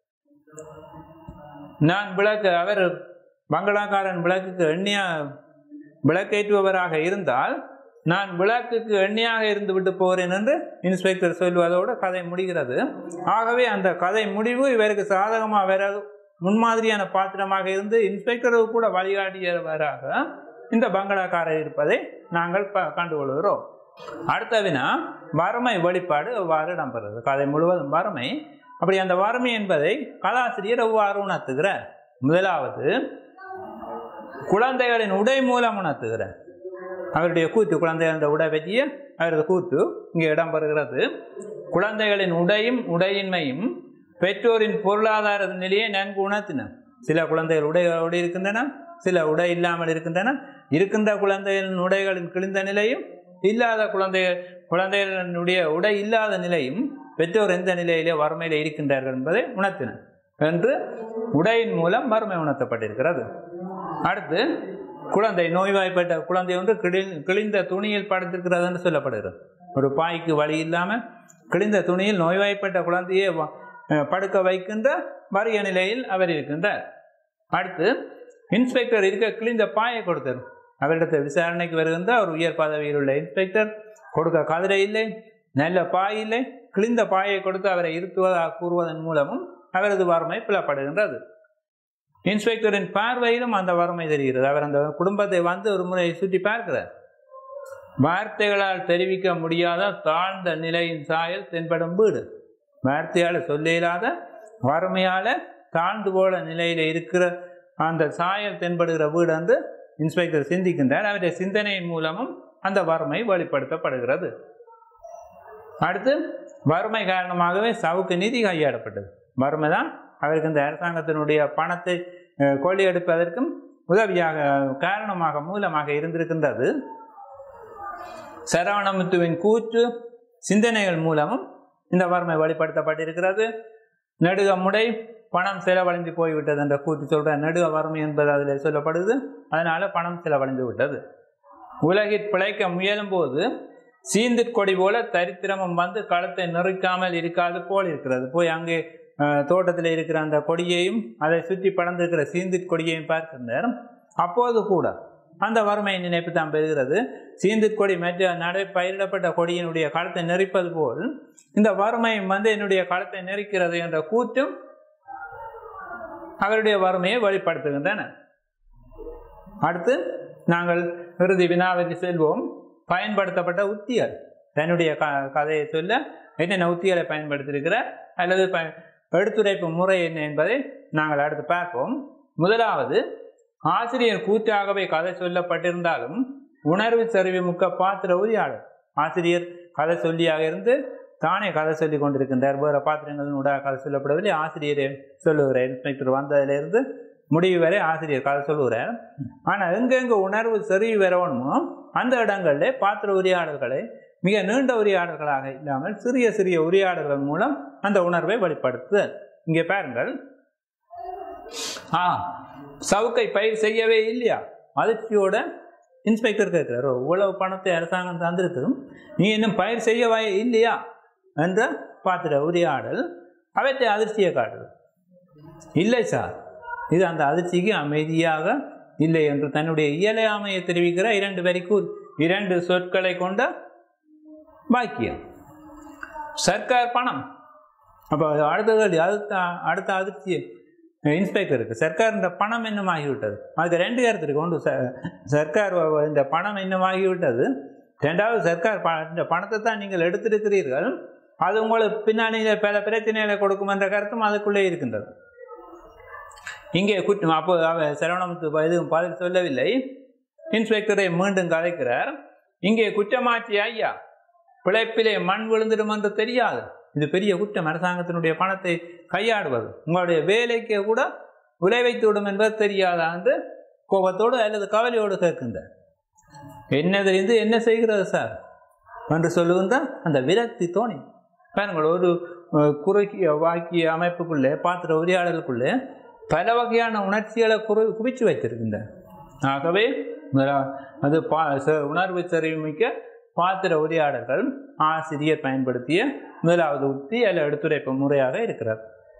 நான் விளக்கு அவர் பங்களாக்காரன் விளக்குக்கு எண்ணியா விளக்கேற்றுபவராக இருந்தால் நான் விளக்குக்கு எண்ணியாக இருந்து விட்டு போகிறேன் என்று இன்ஸ்பெக்டர் சொல்வதோடு கதை முடிகிறது ஆகவே அந்த கதை முடிவு இவருக்கு சாதகமாக வர முன்மாதிரியான பாத்திரமாக இருந்து இன்ஸ்பெக்டருக்கு கூட வழிகாட்டியவராக இந்த பங்களாக்காரர் இருப்பதை நாங்கள் ப- கண்டுகொள்கிறோம் அடுத்த வினா வறுமை வெளிப்பாடு எவ்வாறு இடம்பெறுகிறது கதை முழுவதும் வறுமை அப்படி அந்த வறுமை என்பதை கதாசிரியர் எவ்வாறு உணர்த்துகிறார் முதலாவது குழந்தைகளின் உடை மூலம் உணர்த்துகிறார் அவருடைய கூத்து குழந்தைகளின் உடை பற்றிய அவரது கூத்து இங்கே இடம்பெறுகிறது குழந்தைகளின் உடையும் உடையின்மையும் பெற்றோரின் பொருளாதார நிலையை நன்கு உணர்த்தின சில குழந்தைகள் உடைகளோடு இருக்கின்றன சில உடை இல்லாமல் இருக்கின்றன இருக்கின்ற குழந்தைகளின் உடைகளின் கிழிந்த நிலையும் இல்லாத குழந்தைகள் குழந்தைகளுடைய உடை இல்லாத நிலையும் பெற்றோர் எந்த நிலையிலே வறுமையில் இருக்கின்றார்கள் என்பதை உணர்த்தினர் என்று உடையின் மூலம் வறுமை உணர்த்தப்பட்டிருக்கிறது அடுத்து குழந்தை நோய்வாய்ப்பட்ட குழந்தை ஒன்று கிளி கிழிந்த துணியில் படுத்திருக்கிறது என்று சொல்லப்படுகிறது ஒரு பாய்க்கு வழி இல்லாமல் கிழிந்த துணியில் நோய்வாய்ப்பட்ட குழந்தையை வ- அஹ் படுக்க வைக்கின்ற வறிய நிலையில் அவர் இருக்கின்றார் அடுத்து இன்ஸ்பெக்டர் இருக்க கிழிந்த பாயை கொடுத்தார் அவரிடத்தை விசாரணைக்கு வருகின்ற ஒரு உயர் பதவியில் உள்ள இன்ஸ்பெக்டர் கொடுக்க கதிரை இல்லை நல்ல பாய் இல்லை கிழிந்த பாயை கொடுத்து அவரை இருத்துவதாக கூறுவதன் மூலமும் அவரது வறுமை புலப்படுகின்றது இன்ஸ்பெக்டரின் பார்வையிலும் அந்த வறுமை தெரிகிறது அவர் அந்த குடும்பத்தை வந்து ஒரு முறை சுற்றி பார்க்கிறார் வார்த்தைகளால் தெரிவிக்க முடியாத தாழ்ந்த நிலையின் சாயல் தென்படும் வீடு வார்த்தையால் சொல்ல இயலாத வறுமையால தாழ்ந்து போல நிலையில இருக்கிற அந்த சாயல் தென்படுகிற வீடு என்று இன்ஸ்பெக்டர் சிந்திக்கின்றார் அவருடைய சிந்தனையின் மூலமும் அந்த வறுமை வெளிப்படுத்தப்படுகிறது அடுத்து வறுமை காரணமாகவே சவுக்கு நிதி கையாடப்பட்டது வறுமை தான் அவருக்கு இந்த அரசாங்கத்தினுடைய பணத்தை அஹ், கொள்ளையடிப்பதற்கும் உதவியாக காரணமாக மூலமாக இருந்திருக்கின்றது சரவணமுத்துவின் கூற்று சிந்தனைகள் மூலமும் இந்த வறுமை வெளிப்படுத்தப்பட்டிருக்கிறது நெடுக முடை பணம் செலவழிந்து போய்விட்டது என்ற கூற்று சொல்ற நெடுக வறுமை என்பது அதில் சொல்லப்படுது அதனால பணம் செலவழிந்து விட்டது உலகிற் பிழைக்க முயலும் போது சீந்திற் கொடி போல தரித்திரமும் வந்து களத்தை நெருக்காமல் இருக்காது போல் இருக்கிறது போய் அங்கே அஹ், தோட்டத்தில் இருக்கிற அந்த கொடியையும் அதை சுற்றி படர்ந்திருக்கிற சீந்திற் கொடியையும் பார்க்கிற நேரம் அப்போது கூட அந்த வறுமையை நினைப்பு தான் பெறுகிறது சீந்திற் கொடி மற்ற நடை பயிரிடப்பட்ட கொடியினுடைய களத்தை நெரிப்பது போல் இந்த வறுமையும் வந்து என்னுடைய களத்தை நெரிக்கிறது என்ற கூற்றும் அவருடைய வறுமையை வெளிப்படுத்துகின்றன அடுத்து நாங்கள் இறுதி வினாவிற்கு செல்வோம் பயன்படுத்தப்பட்ட உத்திகள் தன்னுடைய க கதையை சொல்ல என்னென்ன உத்திகளை பயன்படுத்தியிருக்கிறார் அல்லது ப எடுத்துரைப்பு முறை என்ன என்பதை நாங்கள் அடுத்து பார்ப்போம் முதலாவது ஆசிரியர் கூற்றாகவே கதை சொல்லப்பட்டிருந்தாலும் உணர்வு சரிவு முக்க பாத்திர உரியாளர் ஆசிரியர் கதை சொல்லியாக இருந்து தானே கதை சொல்லி கொண்டிருக்கின்றார் வேறு பாத்திரங்களின் ஊடாக கதை சொல்லப்படவில்லை ஆசிரியரே சொல்லுகிறார் இன்ஸ்பெக்டர் வந்ததிலிருந்து முடிவு வரை ஆசிரியர் கதை சொல்லுகிறார் ஆனால் எங்கெங்க உணர்வு செறிவு வரணுமோ அந்த இடங்களில் பாத்திர உரையாடல்களை மிக நீண்ட உரையாடல்களாக இல்லாமல் சிறிய சிறிய உரையாடல்கள் மூலம் அந்த உணர்வை வெளிப்படுத்துதல் இங்கே பாருங்கள் ஆ சவுக்கை பயிர் செய்யவே இல்லையா அதிர்ச்சியோட இன்ஸ்பெக்டர் கேட்கிறார் இவ்வளவு பணத்தை அரசாங்கம் தந்திருக்கும் நீ இன்னும் பயிர் செய்யவே இல்லையா என்ற பாத்திர உரையாடல் அவற்றை அதிர்ச்சியை காட்டுது இல்லை சார் இது அந்த அதிர்ச்சிக்கு அமைதியாக இல்லை என்று தன்னுடைய இயலாமையை தெரிவிக்கிற இரண்டு வரிக்குள் இரண்டு சொற்களை கொண்ட வாக்கியம் சர்க்கார் பணம் அப்போ அடுத்தது அடுத்த அடுத்த அதிர்ச்சி இன்ஸ்பெக்டருக்கு சர்க்கார் இந்த பணம் என்னமாகிவிட்டது அதுக்கு ரெண்டு கருத்து இருக்கு ஒன்று ச- சர்க்கார் வ- இந்த பணம் என்னமாகிவிட்டது ரெண்டாவது சர்க்கார் ப இந்த பணத்தை தான் நீங்கள் எடுத்திருக்கிறீர்கள் அது உங்களுக்கு பின்னாளியில் பல பிரச்சனைகளை கொடுக்கும் என்ற கருத்தும் அதுக்குள்ளே இருக்கின்றது இங்கே குற்றம் அப்போ அவர் சரவணமுத்து எதுவும் பதில் சொல்லவில்லை இன்ஸ்பெக்டரை மீண்டும் கதைக்கிறார் இங்கே குற்றமாச்சி ஐயா பிழைப்பிலே மண் விழுந்துடும் என்று தெரியாது இது பெரிய குற்றம் அரசாங்கத்தினுடைய பணத்தை கையாடுவது உங்களுடைய வேலைக்கு கூட விளை வைத்து விடும் என்பது தெரியாதா என்று கோபத்தோடு அல்லது கவலையோடு கேட்கின்றார் என்ன தெரிந்து என்ன செய்கிறது சார் என்று சொல்லுகின்ற அந்த விரக்தி தோணி பாருங்கள் ஒரு அஹ், குறுகிய வாக்கிய அமைப்புக்குள்ளே பாத்திர உரையாடலுக்குள்ளே பல வகையான உணர்ச்சிகளை குறு குவிச்சு வைத்திருக்கின்றன ஆகவே முதலா- அது பா ச- உணர்வு செறிவுமிக்க பாத்திர உரையாடல்கள் ஆசிரியர் பயன்படுத்திய முதலாவது உத்தி அல்ல எடுத்துரைப்பு முறையாக இருக்கிறது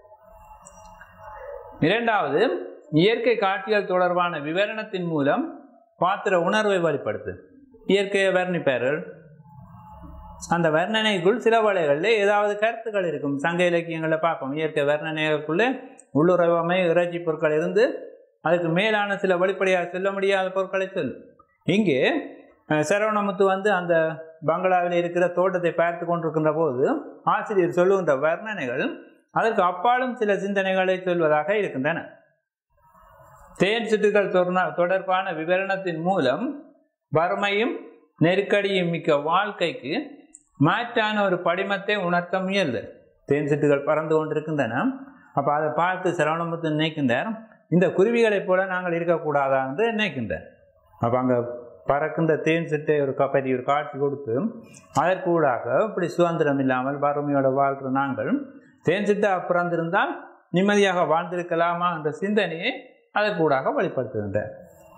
இரண்டாவது இயற்கை காட்சிகள் தொடர்பான விவரணத்தின் மூலம் பாத்திர உணர்வை வெளிப்படுத்து இயற்கையை வர்ணிப்பார்கள் அந்த வர்ணனைக்குள் சில வலைகளில் ஏதாவது கருத்துக்கள் இருக்கும் சங்க இலக்கியங்களை பார்ப்போம் இயற்கை வர்ணனைகளுக்குள்ளே உள்ளுறவமை இறைச்சி பொருட்கள் இருந்து அதுக்கு மேலான சில வெளிப்படையாக சொல்ல முடியாத பொருட்களை சொல்லும் இங்கே அஹ், சரவணமுத்து வந்து அந்த பங்களாவில் இருக்கிற தோட்டத்தை பார்த்து கொண்டிருக்கின்ற போது ஆசிரியர் சொல்லுகின்ற வர்ணனைகள் அதற்கு அப்பாலும் சில சிந்தனைகளை சொல்வதாக இருக்கின்றன தேன் சிட்டுகள் தொர்ண- தொடர்பான விவரணத்தின் மூலம் வறுமையும் நெருக்கடியும் மிக்க வாழ்க்கைக்கு மாற்றான ஒரு படிமத்தை உணர்த்த முயல்து தேன் சிட்டுகள் பறந்து கொண்டிருக்கின்றன அப்போ அதை பார்த்து சரவணமுத்து நினைக்கின்றார் இந்த குருவிகளைப் போல நாங்கள் இருக்கக்கூடாதா என்று நினைக்கின்றார் அப்போ அங்கே பறக்கின்ற தேன் சிட்டை ஒரு கப்பரி ஒரு காட்சி கொடுத்து அதற்கூடாக இப்படி சுதந்திரம் இல்லாமல் வறுமையோட வாழ்கிற நாங்கள் தேன் சிட்டை பிறந்திருந்தால் நிம்மதியாக வாழ்ந்திருக்கலாமா என்ற சிந்தனையை அதற்கூடாக வெளிப்படுத்துகின்றார்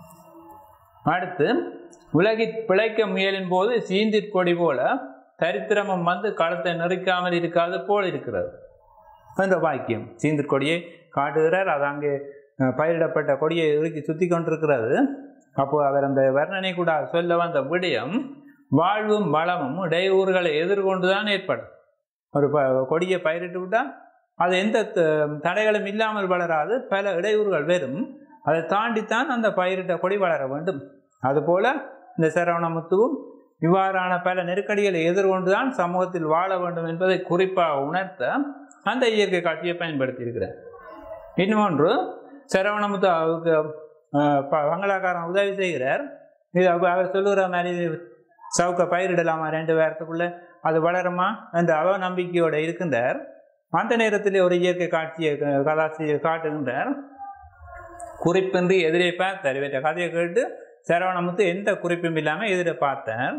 அடுத்து உலகில் பிழைக்க முயலின் போது சீந்திற் கொடி போல தரித்திரமும் வந்து களத்தை நெருக்காமல் இருக்காது போல் இருக்கிறது என்ற வாக்கியம் சீந்திற் கொடியை காட்டுகிறார் அது அங்கே அஹ், பயிரிடப்பட்ட கொடியை இறுக்கி சுத்தி கொண்டிருக்கிறது அப்போ அவர் அந்த வர்ணனை கூட சொல்ல வந்த விடயம் வாழ்வும் வளமும் இடையூறுகளை எதிர்கொண்டுதான் ஏற்படும் ஒரு ப கொடியை பயிரிட்டு விட்டால் அது எந்த த- தடைகளும் இல்லாமல் வளராது பல இடையூறுகள் வரும் அதை தாண்டித்தான் அந்த பயிரிட்ட கொடி வளர வேண்டும் அதுபோல இந்த சரவணமுத்துவும் இவ்வாறான பல நெருக்கடிகளை எதிர்கொண்டுதான் சமூகத்தில் வாழ வேண்டும் என்பதை குறிப்பாக உணர்த்த அந்த இயற்கை காட்சியை பயன்படுத்தி இருக்கிறார் இன்னொன்று சரவணமுத்து அவருக்கு அஹ், ப- பங்களாக்காரன் உதவி செய்கிறார் இது அவ- அவர் சொல்லுகிற மாதிரி சவுக்க பயிரிடலாமா ரெண்டு வாரத்துக்குள்ள அது வளருமா என்ற அவ நம்பிக்கையோடு இருக்கின்றார் அந்த நேரத்தில் ஒரு இயற்கை காட்சியை க- கதாசியை காட்டுகின்றார் குறிப்பின்றி எதிரே பார்த்தார் இவற்றை கதையை கேட்டு சரவணமுத்து எந்த குறிப்பும் இல்லாமல் எதிரே பார்த்தார்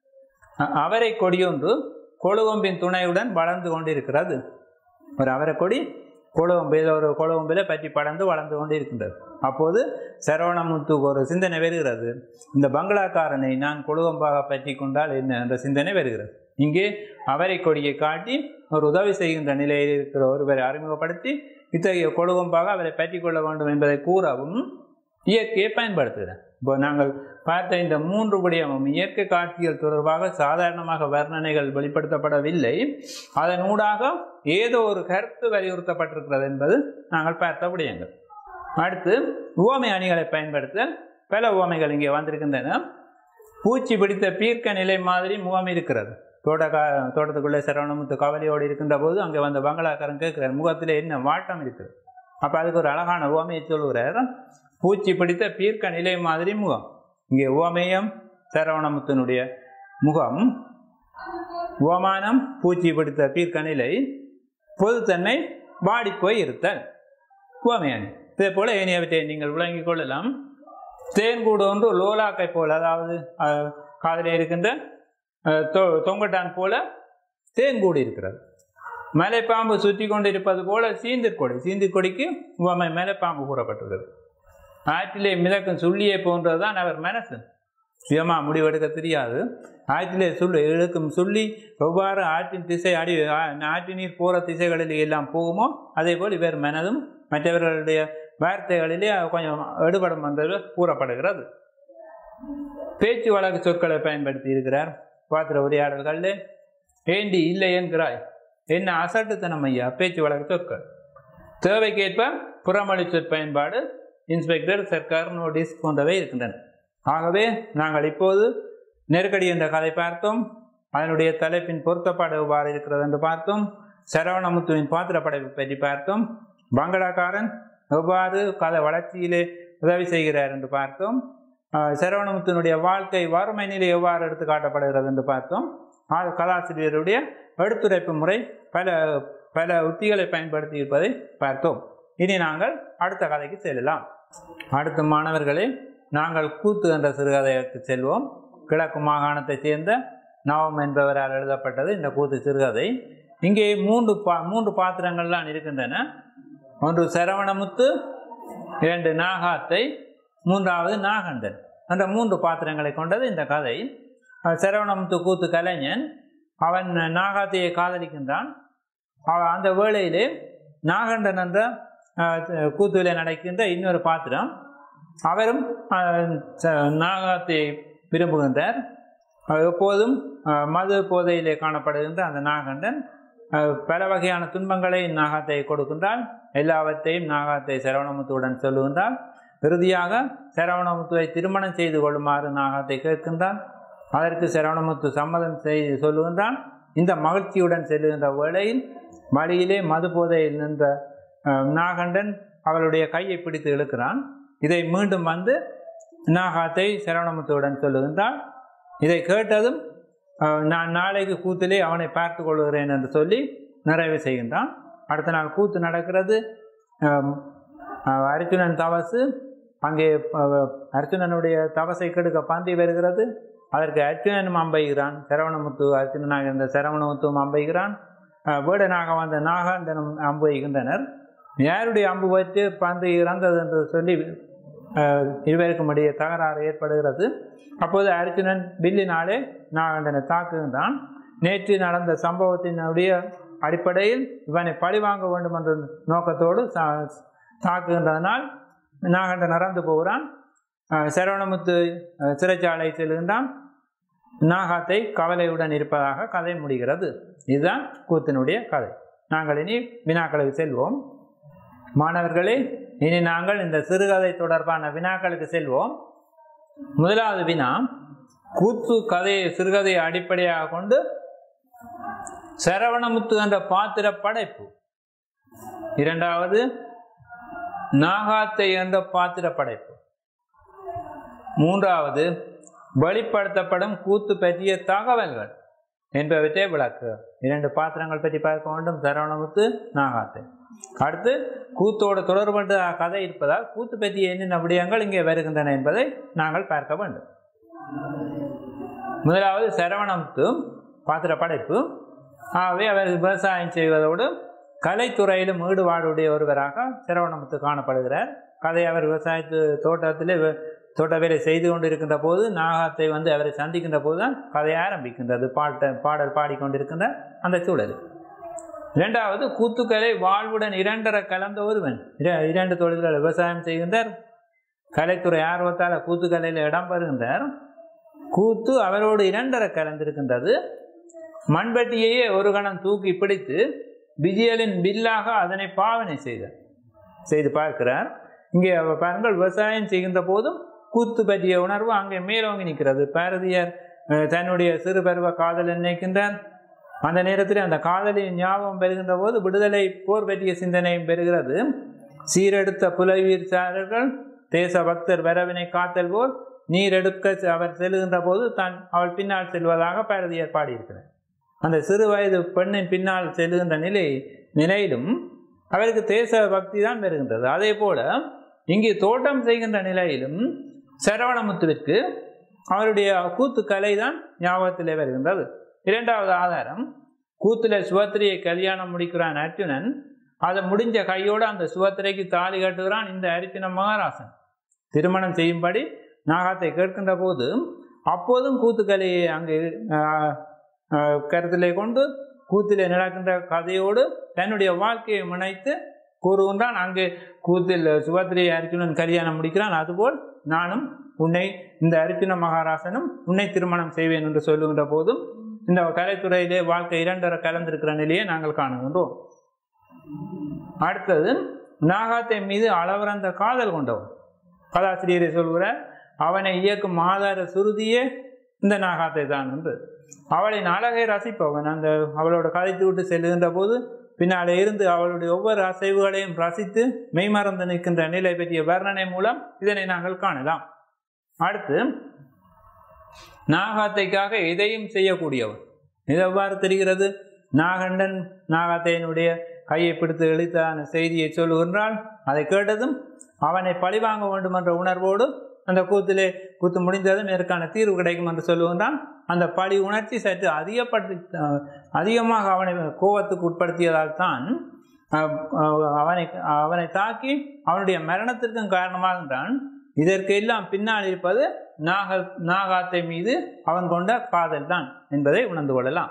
அ- அவரை கொடியொன்று கொழுவம்பின் துணையுடன் வளர்ந்து கொண்டிருக்கிறது ஒரு அவரை கொடி கொழுவம்பு ஏதோ ஒரு கொழுவம்பில் பற்றி படர்ந்து வளர்ந்து கொண்டு இருக்கின்றது அப்போது சரவணமுத்துக்கு ஒரு சிந்தனை வருகிறது இந்த பங்களாக்காரனை நான் கொழுவம்பாக பற்றி கொண்டால் என்ன என்ற சிந்தனை வருகிறது இங்கே அவரை கொடியை காட்டி ஒரு உதவி செய்கின்ற நிலையில் இருக்கிற ஒருவரை அறிமுகப்படுத்தி இத்தகைய கொழுவம்பாக அவரை பற்றி கொள்ள வேண்டும் என்பதை கூறவும் இயற்கையை பயன்படுத்துகிறேன் இப்போ நாங்கள் பார்த்த இந்த மூன்று விடயமும் இயற்கை காட்சிகள் தொடர்பாக சாதாரணமாக வர்ணனைகள் வெளிப்படுத்தப்படவில்லை அதன் ஊடாக ஏதோ ஒரு கருத்து வலியுறுத்தப்பட்டிருக்கிறது என்பது நாங்கள் பார்த்த விடயங்கள் அடுத்து உவமை அணிகளை பயன்படுத்த பல உவமைகள் இங்கே வந்திருக்கின்றன பூச்சி பிடித்த பீர்க்க நிலை மாதிரி முகம் இருக்கிறது தோட்டக்கா தோட்டத்துக்குள்ளே சரவணமுத்து கவலையோடு இருக்கின்ற போது அங்கே வந்த பங்களாக்காரன் கேட்கிறார் முகத்தில் என்ன வாட்டம் இருக்குது அப்போ அதுக்கு ஒரு அழகான உவமையை சொல்லுகிறார் பூச்சி பிடித்த பீர்க்க நிலை மாதிரி முகம் இங்கே உவமேயம் சரவணமுத்தினுடைய முகம் உவமானம் பூச்சி பிடித்த பீர்க்க நிலை பொதுத்தன்மை வாடிப்போய் இருத்தல் உவமையானி இதே போல ஏனையவற்றை நீங்கள் விளங்கிக் கொள்ளலாம் தேன்கூடு ஒன்று லோலாக்கை போல அதாவது அஹ், காதிலே இருக்கின்ற அஹ், தொ- தொங்கட்டான் போல தேன்கூடு இருக்கிறது மலைப்பாம்பு சுற்றி கொண்டிருப்பது போல சீந்திற்கொடி சீந்திற்கொடிக்கு உவமை மலைப்பாம்பு கூறப்பட்டுள்ளது ஆற்றிலே மிதக்கும் சுள்ளியை போன்றதுதான் அவர் மனசு சுயமா முடிவெடுக்க தெரியாது ஆற்றிலே சொல்லி இழுக்கும் சொல்லி எவ்வாறு ஆற்றின் திசை அடி ஆ- ஆற்று நீர் போகிற திசைகளில் எல்லாம் போகுமோ அதே போல் இவர் மனதும் மற்றவர்களுடைய வார்த்தைகளிலே கொஞ்சம் எடுபடும் என்றது கூறப்படுகிறது பேச்சு வழக்கு சொற்களை பயன்படுத்தி இருக்கிறார் பாத்திர உரையாடல்களில் ஏண்டி இல்லை என்கிறாய் என்ன அசட்டுத்தனம் ஐயா பேச்சு வழக்கு சொற்கள் தேவைக்கேற்ப புறமொழி சொற்பயன்பாடு இன்ஸ்பெக்டர் சர்க்கார் நோட்டீஸ் போன்றவை இருக்கின்றன ஆகவே நாங்கள் இப்போது நெருக்கடி என்ற கதை பார்த்தோம் அதனுடைய தலைப்பின் பொருத்தப்பாடு எவ்வாறு இருக்கிறது என்று பார்த்தோம் சரவணமுத்துவின் பாத்திரப்படைப்பை பற்றி பார்த்தோம் பங்களாக்காரன் எவ்வாறு கதை வளர்ச்சியிலே உதவி செய்கிறார் என்று பார்த்தோம் ஆஹ் சரவணமுத்தினுடைய வாழ்க்கை வறுமை நிலை எவ்வாறு எடுத்து காட்டப்படுகிறது என்று பார்த்தோம் ஆக கதாசிரியருடைய எடுத்துரைப்பு முறை பல பல உத்திகளை பயன்படுத்தி இருப்பதை பார்த்தோம் இனி நாங்கள் அடுத்த கதைக்கு செல்லலாம் அடுத்த மாணவர்களே நாங்கள் கூத்து என்ற சிறுகதைக்கு செல்வோம் கிழக்கு மாகாணத்தைச் சேர்ந்த நவம் என்பவரால் எழுதப்பட்டது இந்த கூத்து சிறுகதை இங்கே மூன்று பா மூன்று பாத்திரங்கள்லாம் இருக்கின்றன ஒன்று சரவணமுத்து இரண்டு நாகாத்தை மூன்றாவது நாகண்டன் அந்த மூன்று பாத்திரங்களை கொண்டது இந்த கதை அஹ் சரவணமுத்து கூத்து கலைஞன் அவன் நாகாத்தையை காதலிக்கின்றான் அவ- அந்த வேளையிலே நாகண்டன் என்ற அஹ், கூத்துவிலே நடக்கின்ற இன்னொரு பாத்திரம் அவரும் அஹ், ச- நாகத்தை விரும்புகின்றார் அஹ், எப்போதும் அஹ், மது போதையிலே காணப்படுகின்ற அந்த நாகண்டன் அஹ், பல வகையான துன்பங்களை நாகத்தை கொடுக்கின்றான் எல்லாவற்றையும் நாகத்தை சரவணமுத்துவுடன் சொல்லுகின்றான் இறுதியாக சரவணமுத்துவை திருமணம் செய்து கொள்ளுமாறு நாகத்தை கேட்கின்றான் அதற்கு சரவணமுத்து சம்மதம் செய்து சொல்லுகின்றான் இந்த மகிழ்ச்சியுடன் செல்லுகின்ற வேளையில் வழியிலே மது போதையில் நின்ற அஹ், நாகண்டன் அவளுடைய கையை பிடித்து இழுக்கிறான் இதை மீண்டும் வந்து நாகாத்தை சரவணமுத்துவுடன் சொல்லுகின்றான் இதை கேட்டதும் அஹ், நான் நாளைக்கு கூத்திலே அவனை பார்த்து கொள்கிறேன் என்று சொல்லி நிறைவு செய்கின்றான் அடுத்த நாள் கூத்து நடக்கிறது அஹ், அஹ், அர்ஜுனன் தவசு அங்கே அஹ், அர்ஜுனனுடைய தவசை கெடுக்க பந்தி வருகிறது அதற்கு அர்ஜுனனும் அம்பைகிறான் சரவணமுத்து அர்ஜுனனாக இருந்த சரவணமுத்துவும் அம்பைகிறான் அஹ், வேடனாக வந்த நாகாந்தனும் அம்புகின்றனர் யாருடைய அம்பு வைத்து பந்து இறந்தது என்று சொல்லி அஹ், இருவருக்கும் இடையே தகராறு ஏற்படுகிறது அப்போது அர்ஜுனன் பில்லினாலே நாகாந்தனை தாக்குகின்றான் நேற்று நடந்த சம்பவத்தினுடைய அடிப்படையில் இவனை பழிவாங்க வேண்டும் என்ற நோக்கத்தோடு சா- தாக்குகின்றதனால் நாகண்டன் இறந்து போகிறான் அஹ் சரவணமுத்து அஹ், சிறைச்சாலை செல்கின்றான் நாகாத்தை கவலையுடன் இருப்பதாக கதை முடிகிறது இதுதான் கூத்தினுடைய கதை நாங்கள் இனி வினாக்களுக்கு செல்வோம் மாணவர்களே இனி நாங்கள் இந்த சிறுகதை தொடர்பான வினாக்களுக்கு செல்வோம் முதலாவது வினா கூத்து கதையை சிறுகதையை அடிப்படையாக கொண்டு சரவணமுத்து என்ற பாத்திர படைப்பு இரண்டாவது நாகாத்தை என்ற பாத்திர படைப்பு மூன்றாவது வெளிப்படுத்தப்படும் கூத்து பற்றிய தகவல்கள் என்பவற்றை விளக்கு இரண்டு பாத்திரங்கள் பற்றி பார்க்க வேண்டும் சரவணமுத்து நாகாத்தை அடுத்து கூத்தோடு தொடர்பட்ட கதை இருப்பதால் கூத்து பற்றிய என்னென்ன விடயங்கள் இங்கே வருகின்றன என்பதை நாங்கள் பார்க்க வேண்டும் முதலாவது சரவணமுத்து பாத்திர படைப்பு ஆகவே அவர் விவசாயம் செய்வதோடு கலைத்துறையிலும் ஈடுபாடுடைய ஒருவராக சரவணமுத்து காணப்படுகிறார் கதை அவர் விவசாயத்து தோட்டத்திலே வே- தோட்ட வேலை செய்து கொண்டிருக்கின்ற போது நாகத்தை வந்து அவரை சந்திக்கின்ற போது தான் கதை ஆரம்பிக்கின்றது பாட்ட பாடல் பாடிக்கொண்டிருக்கின்ற அந்த சூழல் இரண்டாவது கூத்துக்கலை வாழ்வுடன் இரண்டரை கலந்த ஒருவன் இர- இரண்டு தொழில்கள் விவசாயம் செய்கின்றார் கலைத்துறை ஆர்வத்தால் கூத்துக்கலையில் இடம் பெறுகின்றார் கூத்து அவரோடு இரண்டரை கலந்திருக்கின்றது மண்பட்டியையே ஒரு கணம் தூக்கி பிடித்து விஜயலின் பில்லாக அதனை பாவனை செய்தார் செய்து பார்க்கிறார் இங்கே அவர் பாருங்கள் விவசாயம் செய்கின்ற போதும் கூத்து பற்றிய உணர்வு அங்கே மேலோங்கி நிற்கிறது பாரதியார் அஹ், தன்னுடைய சிறு பருவ காதலை நினைக்கின்றார் அந்த நேரத்தில் அந்த காதலின் ஞாபகம் பெறுகின்ற போது விடுதலை போர் பற்றிய சிந்தனையும் பெறுகிறது சீரெடுத்த புலவீர் சாரர்கள் தேச பக்தர் வரவினை காத்தல் போல் நீர் எடுக்க அவர் செல்கின்ற போது தான் அவள் பின்னால் செல்வதாக பாரதியார் பாடியிருக்கிறார் அந்த சிறு வயது பெண்ணின் பின்னால் செல்கின்ற நிலை நிலையிலும் அவருக்கு தேச பக்தி தான் வருகின்றது அதே போல இங்கே தோட்டம் செய்கின்ற நிலையிலும் சரவணமுத்துவிற்கு அவருடைய கூத்து கலை தான் ஞாபகத்திலே வருகின்றது இரண்டாவது ஆதாரம் கூத்துல சுவத்திரியை கல்யாணம் முடிக்கிறான் அர்ஜுனன் அதை முடிஞ்ச கையோடு அந்த சுவத்திரைக்கு தாலி கட்டுகிறான் இந்த அர்ஜுன மகாராசன் திருமணம் செய்யும்படி நாகத்தை கேட்கின்ற போது அப்போதும் கூத்துக்கலையை அங்கு ஆஹ், ஆஹ், கருத்திலே கொண்டு கூத்திலே நடக்கின்ற கதையோடு தன்னுடைய வாழ்க்கையை முனைத்து கூறுகின்றான் அங்கே கூத்தில் சுபத்திரியை அர்ஜுனன் கல்யாணம் முடிக்கிறான் அதுபோல் நானும் உன்னை இந்த அர்ஜுன மகாராசனும் உன்னை திருமணம் செய்வேன் என்று சொல்லுகின்ற போதும் இந்த கலைத்துறையிலே வாழ்க்கை இரண்டரை கலந்திருக்கிற நிலையை நாங்கள் காணுகின்றோம் அடுத்தது நாகாத்தை மீது அளவிறந்த காதல் கொண்டவன் கதாசிரியரை சொல்கிறார் அவனை இயக்கும் ஆதார சுருதியே இந்த நாகாத்தை தான் என்று அவளின் அழகை ரசிப்பவன் அந்த அவளோட கதைத்து விட்டு செல்லுகின்ற போது பின்னாலே இருந்து அவளுடைய ஒவ்வொரு அசைவுகளையும் ரசித்து மெய்மறந்து நிற்கின்ற நிலை பற்றிய வர்ணனை மூலம் இதனை நாங்கள் காணலாம் அடுத்து நாகாத்தைக்காக எதையும் செய்யக்கூடியவன் இது எவ்வாறு தெரிகிறது நாகண்டன் நாகாத்தையனுடைய கையை பிடித்து இழுத்தான செய்தியை சொல்லுகின்றால் அதை கேட்டதும் அவனை பழிவாங்க வேண்டும் என்ற உணர்வோடு அந்த கூத்திலே கூத்து முடிந்ததும் இதற்கான தீர்வு கிடைக்கும் என்று சொல்லுகின்றான் அந்த பழி உணர்ச்சி சற்று அதிகப்படுத்தி அஹ், அதிகமாக அவனை கோபத்துக்கு உட்படுத்தியதால் தான் அஹ், அஹ், அவனை அவனை தாக்கி அவனுடைய மரணத்திற்கும் காரணமாகின்றான் இதற்கு எல்லாம் பின்னால் இருப்பது நாக நாகாத்தை மீது அவன் கொண்ட காதல் தான் என்பதை உணர்ந்து கொள்ளலாம்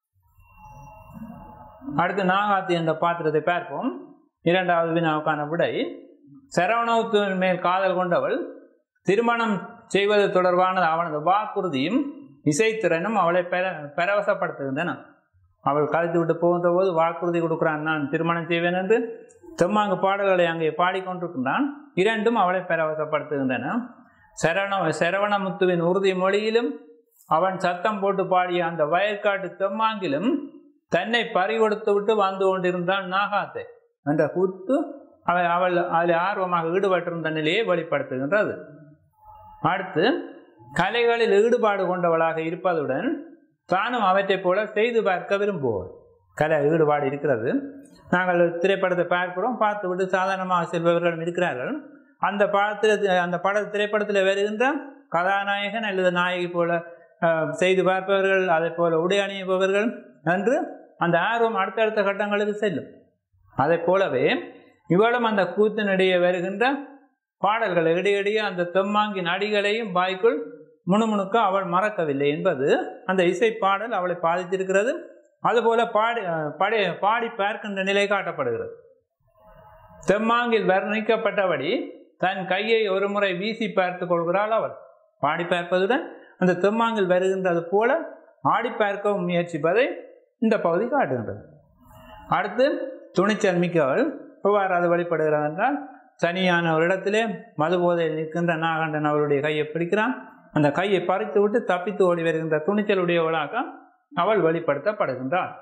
அடுத்து நாகாத்தி என்ற பாத்திரத்தை பார்ப்போம் இரண்டாவது வினாவுக்கான விடை சரவணத்துவின் மேல் காதல் கொண்டவள் திருமணம் செய்வது தொடர்பான அவனது வாக்குறுதியும் இசைத்திறனும் அவளை பெர பரவசப்படுத்துகின்றன அவள் கலைத்து விட்டு போகின்ற போது வாக்குறுதி கொடுக்கிறான் நான் திருமணம் செய்வேன் என்று தெம்மாங்கு பாடல்களை அங்கே பாடிக்கொண்டிருக்கின்றான் இரண்டும் அவளை பரவசப்படுத்துகின்றன சரவண சரவணமுத்துவின் உறுதி மொழியிலும் அவன் சத்தம் போட்டு பாடிய அந்த வயற்காட்டு தெம்மாங்கிலும் தன்னை பறிகொடுத்து விட்டு வாழ்ந்து கொண்டிருந்தான் நாகாத்தை என்ற கூத்து அவள் அவள் அதில் ஆர்வமாக ஈடுபட்டிருந்த நிலையை வெளிப்படுத்துகின்றது அடுத்து கலைகளில் ஈடுபாடு கொண்டவளாக இருப்பதுடன் தானும் அவற்றைப் போல செய்து பார்க்க விரும்புவோம் கலை ஈடுபாடு இருக்கிறது நாங்கள் திரைப்படத்தை பார்க்கிறோம் பார்த்து விட்டு சாதாரணமாக செல்பவர்களும் இருக்கிறார்கள் அந்த படத்தில் அந்த பட திரைப்படத்தில் வருகின்ற கதாநாயகன் அல்லது நாயகி போல அஹ், செய்து பார்ப்பவர்கள் அதை போல உடை அணியுபவர்கள் என்று அந்த ஆர்வம் அடுத்தடுத்த கட்டங்களுக்கு செல்லும் அதை போலவே இவளும் அந்த கூத்தினிடையே வருகின்ற பாடல்கள் இடையிடையே அந்த தெம்மாங்கின் அடிகளையும் வாய்க்குள் முணுமுணுக்க அவள் மறக்கவில்லை என்பது அந்த இசை பாடல் அவளை பாதித்திருக்கிறது அதுபோல பாடி அஹ், பாடி பாடி பார்க்கின்ற நிலை காட்டப்படுகிறது தெம்மாங்கில் வர்ணிக்கப்பட்டபடி தன் கையை ஒரு முறை வீசி பார்த்து கொள்கிறாள் அவள் பாடி பார்ப்பதுடன் அந்த தெம்மாங்கில் வருகின்றது போல ஆடி பார்க்கவும் முயற்சிப்பதை இந்த பகுதி காட்டுகின்றது அடுத்து துணிச்சல் மிக்கவள் எவ்வாறு அது வெளிப்படுகிறது என்றால் தனியான ஒரு இடத்திலே மது போதையில் நிற்கின்ற நாகண்டன் அவளுடைய கையை பிடிக்கிறான் அந்த கையை பறித்து விட்டு தப்பித்து ஓடி வருகின்ற துணிச்சலுடையவளாக அவள் வெளிப்படுத்தப்படுகின்றாள்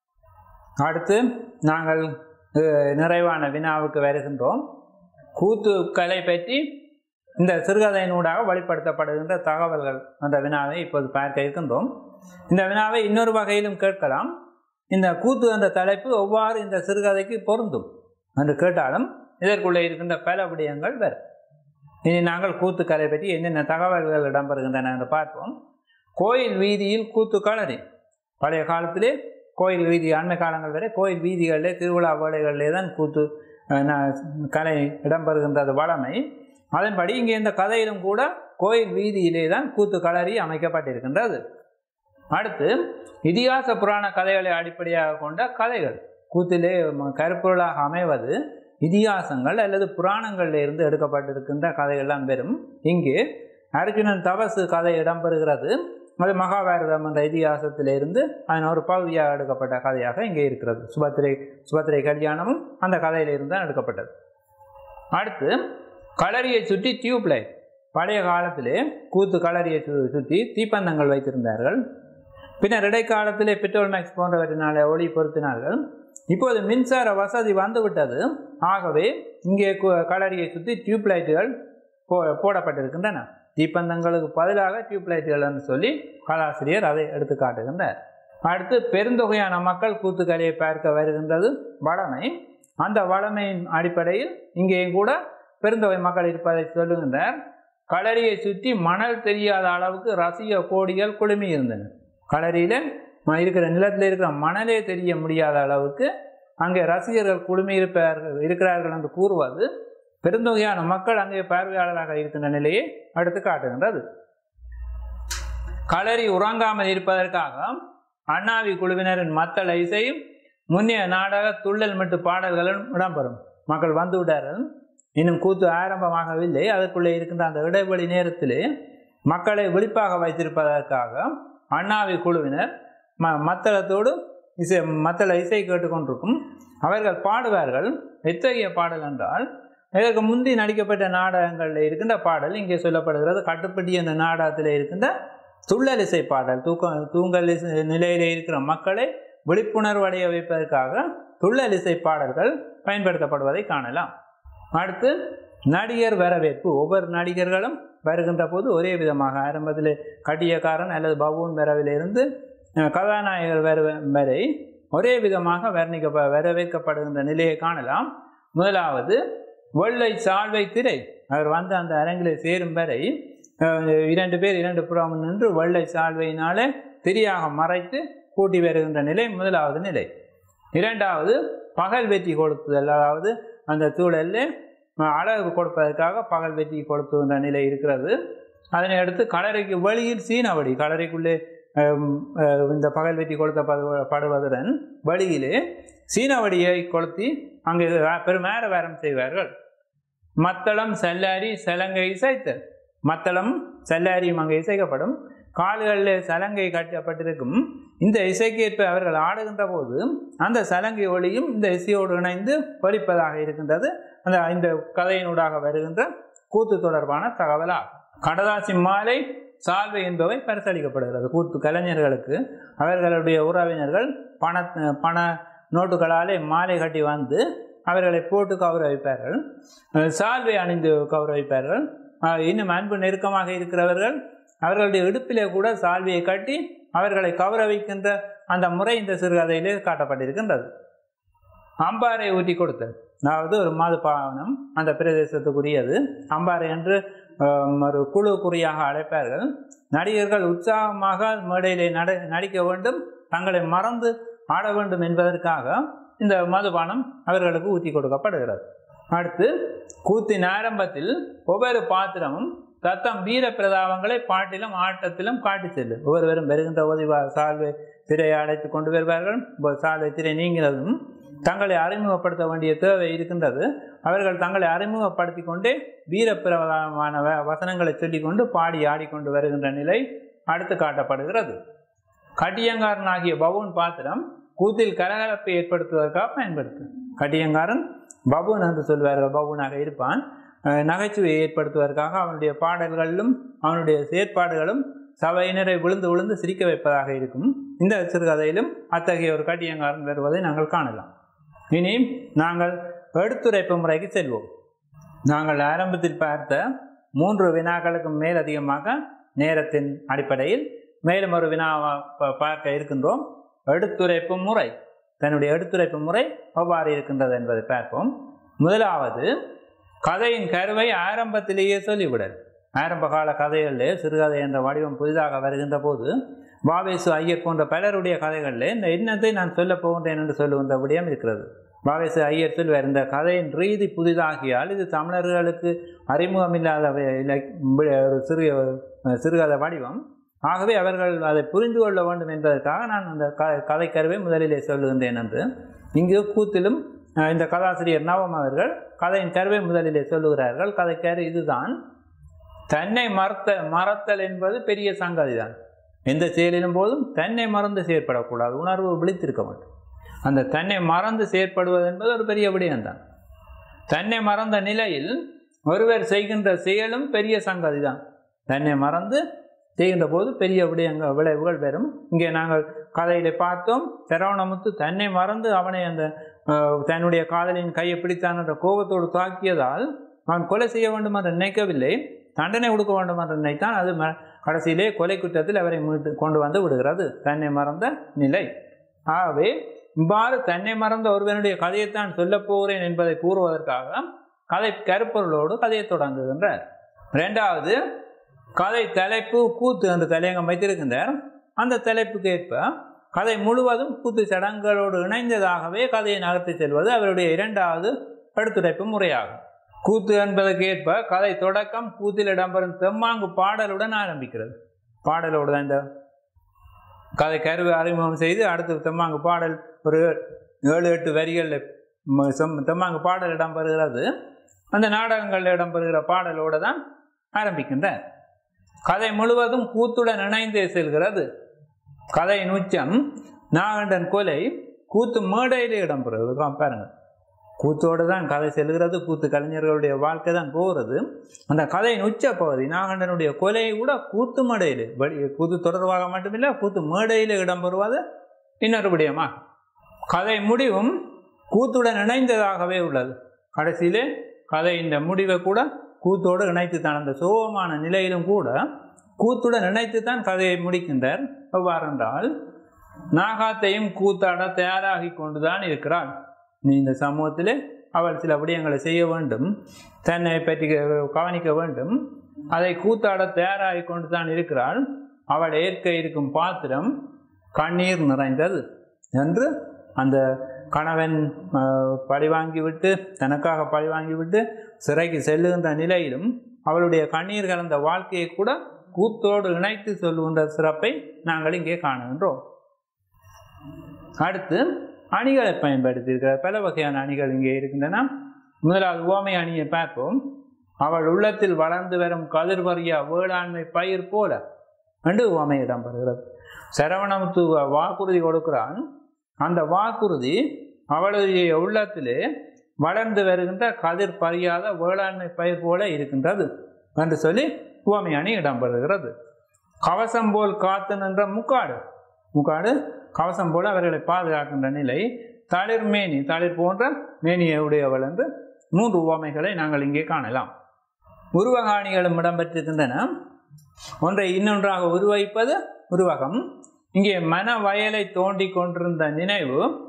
அடுத்து நாங்கள் அஹ், நிறைவான வினாவுக்கு வருகின்றோம் கூத்து கலை பற்றி இந்த சிறுகதையினூடாக வெளிப்படுத்தப்படுகின்ற தகவல்கள் அந்த வினாவை இப்போது பார்க்க இருக்கின்றோம் இந்த வினாவை இன்னொரு வகையிலும் கேட்கலாம் இந்த கூத்து என்ற தலைப்பு எவ்வாறு இந்த சிறுகதைக்கு பொருந்தும் என்று கேட்டாலும் இதற்குள்ளே இருக்கின்ற பல விடயங்கள் வேறு இனி நாங்கள் கூத்துக்கலை பற்றி என்னென்ன தகவல்கள் இடம்பெறுகின்றன என்று பார்ப்போம் கோயில் வீதியில் கூத்து களரி பழைய காலத்திலே கோயில் வீதி அண்மை காலங்கள் வரை கோயில் வீதிகளிலே திருவிழா வேளைகளிலே தான் கூத்து அஹ், ந- கலை இடம்பெறுகின்றது வளமை அதன்படி இங்கே இந்த கதையிலும் கூட கோயில் வீதியிலே தான் கூத்து களரி அமைக்கப்பட்டிருக்கின்றது அடுத்து இதிகாச புராண கதைகளை அடிப்படையாக கொண்ட கதைகள் கூத்திலே ம- கருப்பொருளாக அமைவது இதிகாசங்கள் அல்லது புராணங்களில் இருந்து எடுக்கப்பட்டிருக்கின்ற கதைகள்லாம் பெறும் இங்கு அர்ஜுனன் தபசு கதை இடம்பெறுகிறது அது மகாபாரதம் என்ற இதிகாசத்திலிருந்து அதன் ஒரு பகுதியாக எடுக்கப்பட்ட கதையாக இங்கே இருக்கிறது சுபத்திரை சுபத்திரை கல்யாணமும் அந்த கதையிலிருந்து தான் எடுக்கப்பட்டது அடுத்து களரியை சுற்றி டியூப் லைட் பழைய காலத்திலே கூத்து களரியை சு- சுற்றி தீப்பந்தங்கள் வைத்திருந்தார்கள் பின்னர் இடைக்காலத்திலே பெட்ரோல் மேக்ஸ் போன்றவற்றினாலே ஒளி பொருத்தினார்கள் இப்போது மின்சார வசதி வந்துவிட்டது ஆகவே இங்கே கு- களரியை சுற்றி டியூப் லைட்டுகள் போ போடப்பட்டிருக்கின்றன தீப்பந்தங்களுக்கு பதிலாக டியூப் லைட்டுகள் என்று சொல்லி கலாசிரியர் அதை எடுத்து காட்டுகின்றார் அடுத்து பெருந்தொகையான மக்கள் கூத்துக்கலையை பார்க்க வருகின்றது வளமை அந்த வளமையின் அடிப்படையில் இங்கேயும் கூட பெருந்தொகை மக்கள் இருப்பதை சொல்லுகின்றார் களரியை சுற்றி மணல் தெரியாத அளவுக்கு ரசிக கோடிகள் குழுமி இருந்தன களரியில் ம- இருக்கிற நிலத்தில் இருக்கிற மணலே தெரிய முடியாத அளவுக்கு அங்கே ரசிகர்கள் குழுமி இருப்பார்கள் இருக்கிறார்கள் என்று கூறுவது பெருந்தொகையான மக்கள் அங்கே பார்வையாளராக இருக்கின்ற நிலையை அடுத்து காட்டுகின்றது களரி உறங்காமல் இருப்பதற்காக அண்ணாவி குழுவினரின் மத்தள இசையும் முன்னைய நாடக துள்ளல் மட்டு பாடல்களும் இடம்பெறும் மக்கள் வந்து விட்டார்கள் இன்னும் கூத்து ஆரம்பமாகவில்லை அதற்குள்ளே இருக்கின்ற அந்த இடைவெளி நேரத்திலே மக்களை விழிப்பாக வைத்திருப்பதற்காக அண்ணாவி குழுவினர் ம மத்தளத்தோடு இசை மத்தள இசை கேட்டுக்கொண்டிருக்கும் அவர்கள் பாடுவார்கள் எத்தகைய பாடல் என்றால் இதற்கு முந்தி நடிக்கப்பட்ட நாடகங்களில் இருக்கின்ற பாடல் இங்கே சொல்லப்படுகிறது கட்டுப்பட்டி என்ற நாடகத்தில் இருக்கின்ற துள்ளல் இசை பாடல் தூக்க தூங்கல் இசை நிலையிலே இருக்கிற மக்களை விழிப்புணர்வு அடைய வைப்பதற்காக துள்ளல் இசை பாடல்கள் பயன்படுத்தப்படுவதை காணலாம் அடுத்து நடிகர் வரவேற்பு ஒவ்வொரு நடிகர்களும் வருகின்ற போது ஒரே விதமாக ஆரம்பத்தில் கட்டியக்காரன் அல்லது பவுன் வரவிலிருந்து அஹ், கதாநாயகர் வர வரை ஒரே விதமாக வர்ணிக்க வரவேற்கப்படுகின்ற நிலையை காணலாம் முதலாவது வெள்ளை சால்வை திரை அவர் வந்து அந்த அரங்கில் சேரும் வரை அஹ், இரண்டு பேர் இரண்டு புறம் நின்று வெள்ளை சால்வையினாலே திரியாக மறைத்து கூட்டி வருகின்ற நிலை முதலாவது நிலை இரண்டாவது பகல் வெற்றி கொடுத்துதல் அதாவது அந்த சூழலில் அழகு கொடுப்பதற்காக பகல் வெற்றி கொடுத்துகின்ற நிலை இருக்கிறது அதனை அடுத்து களரைக்கு வெளியில் சீனவடி களரைக்குள்ளே ஹம், அஹ், இந்த பகல் வெற்றி கொடுத்த படுவதுடன் வெளியிலே சீனவடியை கொளுத்தி அங்கே பெருமேற வேரம் செய்வார்கள் மத்தளம் சல்லாரி சலங்கை இசைத்தல் மத்தளம் சல்லாரியும் அங்கே இசைக்கப்படும் கால்களில் சலங்கை கட்டப்பட்டிருக்கும் இந்த இசைக்கேற்ப அவர்கள் ஆடுகின்ற போது அந்த சலங்கை ஒளியும் இந்த இசையோடு இணைந்து ஒலிப்பதாக இருக்கின்றது அந்த இந்த கதையினூடாக வருகின்ற கூத்து தொடர்பான தகவலாகும் கடதாசி மாலை சால்வை என்பவை பரிசளிக்கப்படுகிறது கூத்து கலைஞர்களுக்கு அவர்களுடைய உறவினர்கள் பண பண நோட்டுகளாலே மாலை கட்டி வந்து அவர்களை போட்டு கௌரவிப்பார்கள் அஹ் சால்வை அணிந்து கௌரவிப்பார்கள் அஹ் இன்னும் அன்பு நெருக்கமாக இருக்கிறவர்கள் அவர்களுடைய இடுப்பிலே கூட சால்வையை கட்டி அவர்களை கௌரவிக்கின்ற அந்த முறை இந்த சிறுகதையிலே காட்டப்பட்டிருக்கின்றது அம்பாரை ஊற்றி கொடுத்தல் அதாவது ஒரு மது பாவனம் அந்த பிரதேசத்துக்குரியது அம்பாறை என்று ஆம், ஒரு குழு குறியாக அழைப்பார்கள் நடிகர்கள் உற்சாகமாக மேடையிலே நட நடிக்க வேண்டும் தங்களை மறந்து ஆட வேண்டும் என்பதற்காக இந்த மதுபானம் அவர்களுக்கு ஊற்றி கொடுக்கப்படுகிறது அடுத்து கூத்தின் ஆரம்பத்தில் ஒவ்வொரு பாத்திரமும் தத்தம் வீர பிரதாபங்களை பாட்டிலும் ஆட்டத்திலும் காட்டி செல்லும் ஒவ்வொருவரும் வருகின்ற போது வா- சால்வை திரையை அழைத்து கொண்டு வருவார்கள் இப்போ சால்வை திரை நீங்கிறதும் தங்களை அறிமுகப்படுத்த வேண்டிய தேவை இருக்கின்றது அவர்கள் தங்களை அறிமுகப்படுத்தி கொண்டே வீரப்பிரபலமான வ- வசனங்களை சொல்லிக்கொண்டு பாடி ஆடிக்கொண்டு வருகின்ற நிலை அடுத்து காட்டப்படுகிறது கட்டியங்காரனாகிய பவுன் பாத்திரம் கூத்தில் கலகலப்பை ஏற்படுத்துவதற்காக பயன்படுத்து கட்டியங்காரன் பபுன் என்று சொல்வார்கள் பபுனாக இருப்பான் அஹ் நகைச்சுவையை ஏற்படுத்துவதற்காக அவனுடைய பாடல்களிலும் அவனுடைய செயற்பாடுகளும் சபையினரை விழுந்து விழுந்து சிரிக்க வைப்பதாக இருக்கும் இந்த சிறுகதையிலும் அத்தகைய ஒரு கட்டியங்காரன் வருவதை நாங்கள் காணலாம் இனி நாங்கள் எடுத்துரைப்பு முறைக்கு செல்வோம் நாங்கள் ஆரம்பத்தில் பார்த்த மூன்று வினாக்களுக்கு மேலதிகமாக நேரத்தின் அடிப்படையில் மேலும் ஒரு வினா பார்க்க இருக்கின்றோம் எடுத்துரைப்பு முறை தன்னுடைய எடுத்துரைப்பு முறை எவ்வாறு இருக்கின்றது என்பதை பார்ப்போம் முதலாவது கதையின் கருவை ஆரம்பத்திலேயே சொல்லிவிடல் ஆரம்ப கால கதைகளிலே சிறுகதை என்ற வடிவம் புதிதாக வருகின்ற போது வாவேசு ஐயர் போன்ற பலருடைய கதைகளிலே இந்த எண்ணத்தை நான் சொல்லப் போகின்றேன் என்று சொல்லுகின்ற விடயம் இருக்கிறது வாவேசு ஐயர் சொல்வார் இந்த கதையின் ரீதி புதிதாகியால் இது தமிழர்களுக்கு அறிமுகமில்லாத வி- இலக்- வி- ஒரு சிறு சிறுகதை வடிவம் ஆகவே அவர்கள் அதை புரிந்து கொள்ள வேண்டும் என்பதற்காக நான் அந்த க கதை கருவை முதலிலே சொல்லுகின்றேன் என்று இங்கு கூத்திலும் அஹ், இந்த கதாசிரியர் நவம் அவர்கள் கதையின் கருவை முதலிலே சொல்லுகிறார்கள் கதை கரு இதுதான் தன்னை மறத்த மறத்தல் என்பது பெரிய சங்கதி தான் எந்த செயலிலும் போதும் தன்னை மறந்து செயற்படக்கூடாது உணர்வு விழித்திருக்க வேண்டும் அந்த தன்னை மறந்து செயற்படுவது என்பது ஒரு பெரிய விடயம்தான் தன்னை மறந்த நிலையில் ஒருவர் செய்கின்ற செயலும் பெரிய சங்கதி தான் தன்னை மறந்து செய்கின்ற போது பெரிய விடயங்கள் விளைவுகள் வரும் இங்கே நாங்கள் கதையிலே பார்த்தோம் சரவணமுத்து தன்னை மறந்து அவனை அந்த அஹ், தன்னுடைய காதலின் கையை பிடித்தான் என்ற கோபத்தோடு தாக்கியதால் அவன் கொலை செய்ய வேண்டும் என்று நினைக்கவில்லை தண்டனை கொடுக்க வேண்டும் என்று நினைத்தான் அது ம- கடைசியிலே கொலை குற்றத்தில் அவரை மீட்டு கொண்டு வந்து விடுகிறது தன்னை மறந்த நிலை ஆகவே இவ்வாறு தன்னை மறந்த ஒருவனுடைய கதையைத்தான் சொல்லப் போகிறேன் என்பதை கூறுவதற்காக கதை கருப்பொருளோடு கதையை தொடங்குகின்றார் இரண்டாவது கதை தலைப்பு கூத்து என்று தலையங்கம் வைத்திருக்கின்றார் அந்த தலைப்புக்கு ஏற்ப கதை முழுவதும் கூத்து சடங்குகளோடு இணைந்ததாகவே கதையை நகர்த்தி செல்வது அவருடைய இரண்டாவது எடுத்துரைப்பு முறையாகும் கூத்து என்பதற்கு ஏற்ப கதை தொடக்கம் கூத்தில் இடம்பெறும் தெம்மாங்கு பாடலுடன் ஆரம்பிக்கிறது பாடலோடு தான் இந்த கதை கருவை அறிமுகம் செய்து அடுத்து தெம்மாங்கு பாடல் ஒரு ஏழு எட்டு வரிகளில் ம- செம்- தெம்மாங்கு பாடல் இடம்பெறுகிறது அந்த நாடகங்களில் இடம்பெறுகிற பாடலோடு தான் ஆரம்பிக்கின்றார் கதை முழுவதும் கூத்துடன் இணைந்தே செல்கிறது கதையின் உச்சம் நாகண்டன் கொலை கூத்து மேடையிலே இடம்பெறுகிறது பா- பாருங்க கூத்தோடு தான் கதை செல்கிறது கூத்து கலைஞர்களுடைய வாழ்க்கை தான் போகிறது அந்த கதையின் உச்ச பகுதி நாகண்டனுடைய கொலை கூட கூத்து மேடையில் வெளி கூத்து தொடர்பாக மட்டுமில்லை கூத்து மேடையில் இடம்பெறுவது இன்னொரு விடயமா கதை முடிவும் கூத்துடன் இணைந்ததாகவே உள்ளது கடைசியிலே கதையின் முடிவை கூட கூத்தோடு இணைத்து தான் அந்த சோகமான நிலையிலும் கூட கூத்துடன் இணைத்து தான் கதையை முடிக்கின்றார் எவ்வாறென்றால் நாகாத்தையும் கூத்தாட தயாராகி கொண்டுதான் இருக்கிறாள் நீ இந்த சமூகத்திலே அவள் சில விடயங்களை செய்ய வேண்டும் தன்னை பற்றி கவனிக்க வேண்டும் அதை கூத்தாட தயாராகி கொண்டு தான் இருக்கிறாள் அவள் ஏற்க இருக்கும் பாத்திரம் கண்ணீர் நிறைந்தது என்று அந்த கணவன் அஹ், பழிவாங்கி விட்டு தனக்காக பழிவாங்கி விட்டு சிறைக்கு செல்லுகின்ற நிலையிலும் அவளுடைய கண்ணீர் கலந்த வாழ்க்கையை கூட கூத்தோடு இணைத்து சொல்லுகின்ற சிறப்பை நாங்கள் இங்கே காணுகின்றோம் அடுத்து அணிகளை பயன்படுத்தியிருக்கிற பல வகையான அணிகள் இங்கே இருக்கின்றன முதலாவது ஓமை அணியை பார்ப்போம் அவள் உள்ளத்தில் வளர்ந்து வரும் கதிர்வறிய வேளாண்மை பயிர் போல என்று ஓமை இடம்பெறுகிறது சரவணமுத்து வாக்குறுதி கொடுக்கிறான் அந்த வாக்குறுதி அவளுடைய உள்ளத்திலே வளர்ந்து வருகின்ற கதிர் பறியாத வேளாண்மை பயிர் போல இருக்கின்றது என்று சொல்லி உவமை அணி இடம்பெறுகிறது கவசம் போல் காத்து நின்ற முக்காடு முக்காடு கவசம் போல அவர்களை பாதுகாக்கின்ற நிலை தளிர் மேனி தளிர் போன்ற மேனியை உடையவள் என்று மூன்று உவமைகளை நாங்கள் இங்கே காணலாம் உருவகாணிகளும் இடம்பெற்றிருக்கின்றன ஒன்றை இன்னொன்றாக உருவகிப்பது உருவகம் இங்கே மன வயலை தோண்டி கொண்டிருந்த நினைவு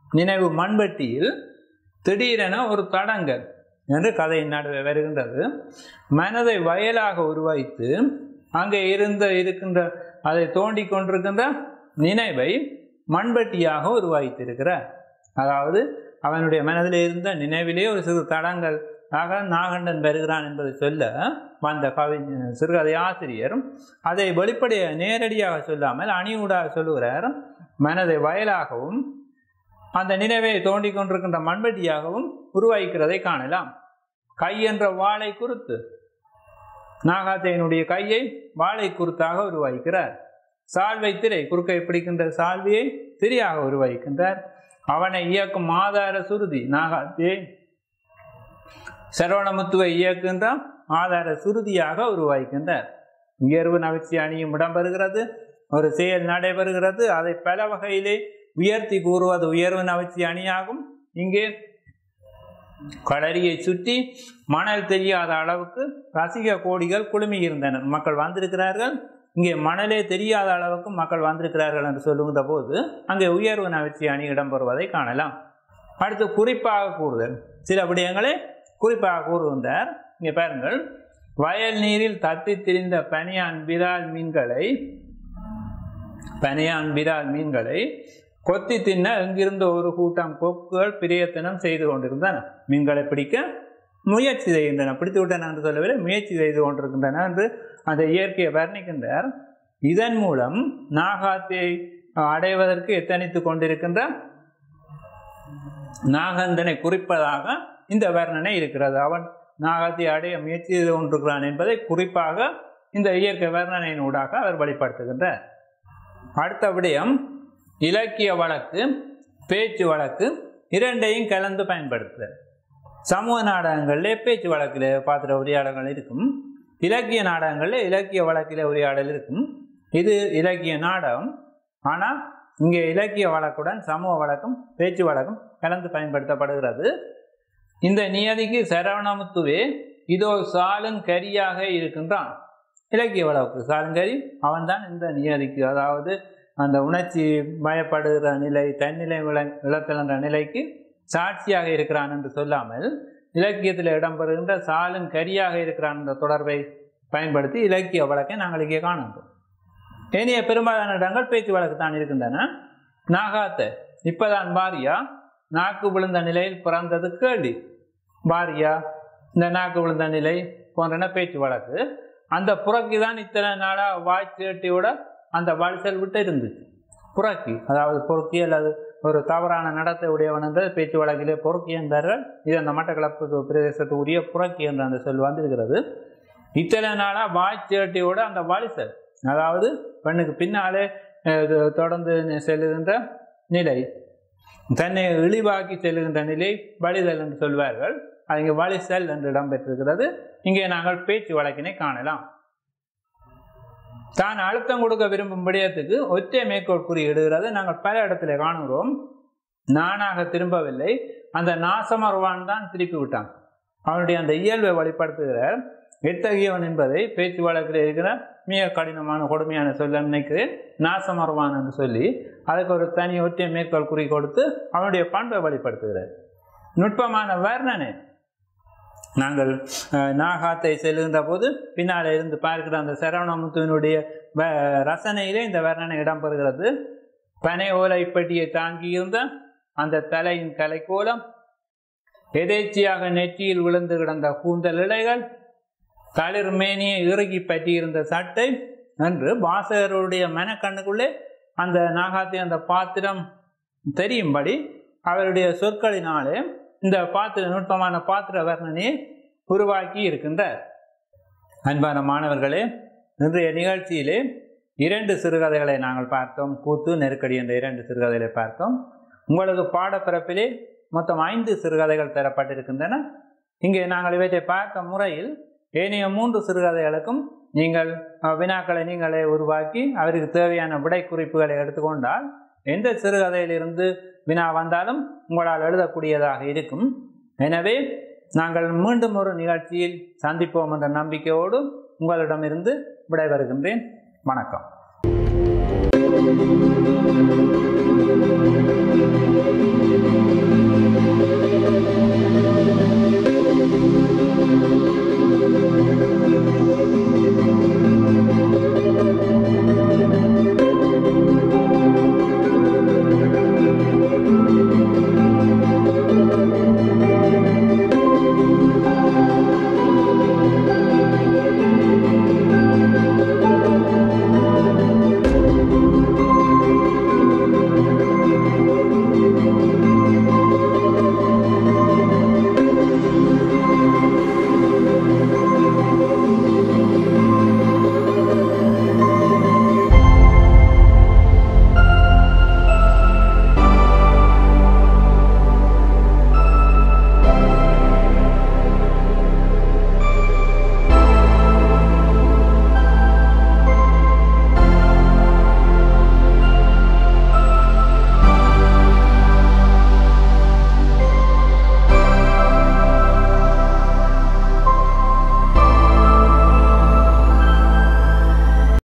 நினைவு மண்வெட்டியில் திடீரென ஒரு தடங்கல் என்று கதையின் நடுவே வருகின்றது மனதை வயலாக உருவாய்த்து அங்கே இருந்த இருக்கின்ற அதை தோண்டி கொண்டிருக்கின்ற நினைவை மண்வெட்டியாக உருவாய்த்திருக்கிறார் அதாவது அவனுடைய மனதில் இருந்த நினைவிலே ஒரு சிறு தடங்கள் ஆக நாகண்டன் வருகிறான் என்பதை சொல்ல வந்த கவி சிறுகதை ஆசிரியர் அதை வெளிப்படைய நேரடியாக சொல்லாமல் அணியூடாக சொல்லுகிறார் மனதை வயலாகவும் அந்த நினைவை தோண்டி கொண்டிருக்கின்ற மண்வெட்டியாகவும் உருவாக்கிறதை காணலாம் கை என்ற வாளை குறுத்து நாகாத்தையனுடைய கையை வாளை குறுத்தாக உருவாக்கிறார் சால்வை திரை குறுக்கை பிடிக்கின்ற சால்வியை திரியாக உருவாக்கின்றார் அவனை இயக்கும் ஆதார சுருதி நாகாத்தியை சரவணமுத்துவை இயக்குகின்ற ஆதார சுருதியாக உருவாக்கின்றார் உயர்வு நவிச்சி அணியும் இடம்பெறுகிறது ஒரு செயல் நடைபெறுகிறது அதை பல வகையிலே உயர்த்தி கூறுவது உயர்வு நவிச்சி அணியாகும் இங்கே களரியை சுற்றி மணல் தெரியாத அளவுக்கு ரசிக கோடிகள் குழுமி இருந்தனர் மக்கள் வந்திருக்கிறார்கள் இங்கே மணலே தெரியாத அளவுக்கு மக்கள் வந்திருக்கிறார்கள் என்று சொல்லுகின்ற போது அங்கே உயர்வு நவிச்சி அணி இடம்பெறுவதை காணலாம் அடுத்து குறிப்பாக கூறுதல் சில விடயங்களை குறிப்பாக கூறுகின்றார் இங்கே பாருங்கள் வயல் நீரில் தத்தி திரிந்த பனியான் விரால் மீன்களை பனியான் விரால் மீன்களை கொத்தி தின்ன எங்கிருந்த ஒரு கூட்டம் கொக்குகள் பிரியத்தனம் செய்து கொண்டிருந்தன மீன்களை பிடிக்க முயற்சி செய்கின்றன பிடித்து விட்டன என்று சொல்லவில்லை முயற்சி செய்து கொண்டிருக்கின்றன என்று அந்த இயற்கையை வர்ணிக்கின்றார் இதன் மூலம் நாகாத்தை அடைவதற்கு எத்தனித்து கொண்டிருக்கின்ற நாகந்தனை குறிப்பதாக இந்த வர்ணனை இருக்கிறது அவன் நாகத்தை அடைய முயற்சி செய்து கொண்டிருக்கிறான் என்பதை குறிப்பாக இந்த இயற்கை வர்ணனையின் ஊடாக அவர் வெளிப்படுத்துகின்றார் அடுத்த விடயம் இலக்கிய வழக்கு பேச்சு வழக்கு இரண்டையும் கலந்து பயன்படுத்துதல் சமூக நாடகங்களிலே பேச்சு வழக்கில் பார்த்துற உரையாடல்கள் இருக்கும் இலக்கிய நாடகங்களில் இலக்கிய வழக்கில் உரையாடல் இருக்கும் இது இலக்கிய நாடகம் ஆனால் இங்கே இலக்கிய வழக்குடன் சமூக வழக்கும் பேச்சு வழக்கும் கலந்து பயன்படுத்தப்படுகிறது இந்த நியதிக்கு சரவணமுத்துவே இதோ சாலுங்கரியாக இருக்கின்றான் இலக்கிய வழக்கு சாலுங்கரி அவன்தான் இந்த நியதிக்கு அதாவது அந்த உணர்ச்சி மயப்படுகிற நிலை தன்னிலை விள இழத்தல் நிலைக்கு சாட்சியாக இருக்கிறான் என்று சொல்லாமல் இலக்கியத்தில் இடம்பெறுகின்ற சாலும் கரியாக இருக்கிறான் என்ற தொடர்பை பயன்படுத்தி இலக்கிய வழக்கை நாங்கள் இங்கே காணுகிறோம் ஏனைய பெரும்பாலான இடங்கள் பேச்சு வழக்கு தான் இருக்கின்றன நாகாத்த இப்பதான் பாரியா நாக்கு விழுந்த நிலையில் பிறந்தது கேள்வி பாரியா இந்த நாக்கு விழுந்த நிலை போன்றன பேச்சு வழக்கு அந்த புறக்கி தான் இத்தனை நாளாக வாய்ச்சேட்டியோட அந்த வலிசல் விட்டு இருந்துச்சு புறக்கி அதாவது பொறுக்கி அல்லது ஒரு தவறான நடத்தை உடையவன் என்ற பேச்சு வழக்கிலே பொறுக்கி என்றார்கள் இது அந்த மட்டக்களப்பு பிரதேசத்துக்கு உரிய புறக்கி என்ற அந்த சொல் வந்திருக்கிறது இத்தனை நாளாக வாய்ச்சேட்டியோட அந்த வலிசல் அதாவது பெண்ணுக்கு பின்னாலே அஹ், தொடர்ந்து செல்லுகின்ற நிலை தன்னை இழிவாக்கி செல்லுகின்ற நிலை வழிதல் என்று சொல்வார்கள் அது இங்கே வழிசல் என்று இடம்பெற்றிருக்கிறது இங்கே நாங்கள் பேச்சு வழக்கினை காணலாம் தான் அழுத்தம் கொடுக்க விரும்பும் விடயத்துக்கு ஒற்றை மேற்கோள் குறியிடுகிறது நாங்கள் பல இடத்துல காணுகிறோம் நானாக திரும்பவில்லை அந்த நாசமர்வான் தான் திருப்பி விட்டான் அவனுடைய அந்த இயல்பை வெளிப்படுத்துகிற எத்தகையவன் என்பதை பேச்சு வழக்கில் இருக்கிற மிக கடினமான கொடுமையான சொல்ல நினைக்கிறேன் நாசமர்வான் என்று சொல்லி அதுக்கு ஒரு தனி ஒற்றை மேற்கோள் குறி கொடுத்து அவனுடைய பண்பை வெளிப்படுத்துகிறார் நுட்பமான வர்ணனை நாங்கள் அஹ், நாகாத்தை செல்லுகின்ற போது பின்னால் இருந்து பார்க்கிற அந்த சரவணமுத்துவினுடைய வ- ரசனையிலே இந்த வர்ணனை இடம்பெறுகிறது பனை ஓலை பெட்டியை தாங்கியிருந்த அந்த தலையின் கலைக்கோலம் எதேச்சியாக நெற்றியில் விழுந்து கிடந்த கூந்தல் இலைகள் தளிர் மேனியை இறுகி பற்றியிருந்த சட்டை என்று வாசகருடைய மனக்கண்ணுக்குள்ளே அந்த நாகாத்தி அந்த பாத்திரம் தெரியும்படி அவருடைய சொற்களினாலே இந்த பாத்திர நுட்பமான பாத்திர வர்ணனையை உருவாக்கி இருக்கின்றார் அன்பான மாணவர்களே இன்றைய நிகழ்ச்சியிலே இரண்டு சிறுகதைகளை நாங்கள் பார்த்தோம் கூத்து நெருக்கடி என்ற இரண்டு சிறுகதைகளை பார்த்தோம் உங்களுக்கு பாடப்பிறப்பிலே மொத்தம் ஐந்து சிறுகதைகள் தரப்பட்டிருக்கின்றன இங்கே நாங்கள் இவற்றை பார்த்த முறையில் ஏனைய மூன்று சிறுகதைகளுக்கும் நீங்கள் அஹ், வினாக்களை நீங்களே உருவாக்கி அவருக்கு தேவையான விடை குறிப்புகளை எடுத்துக்கொண்டால் எந்த சிறுகதையிலிருந்து வினா வந்தாலும் உங்களால் எழுதக்கூடியதாக இருக்கும் எனவே நாங்கள் மீண்டும் ஒரு நிகழ்ச்சியில் சந்திப்போம் என்ற நம்பிக்கையோடு உங்களிடமிருந்து விடைபெறுகின்றேன் வணக்கம் வணக்கம்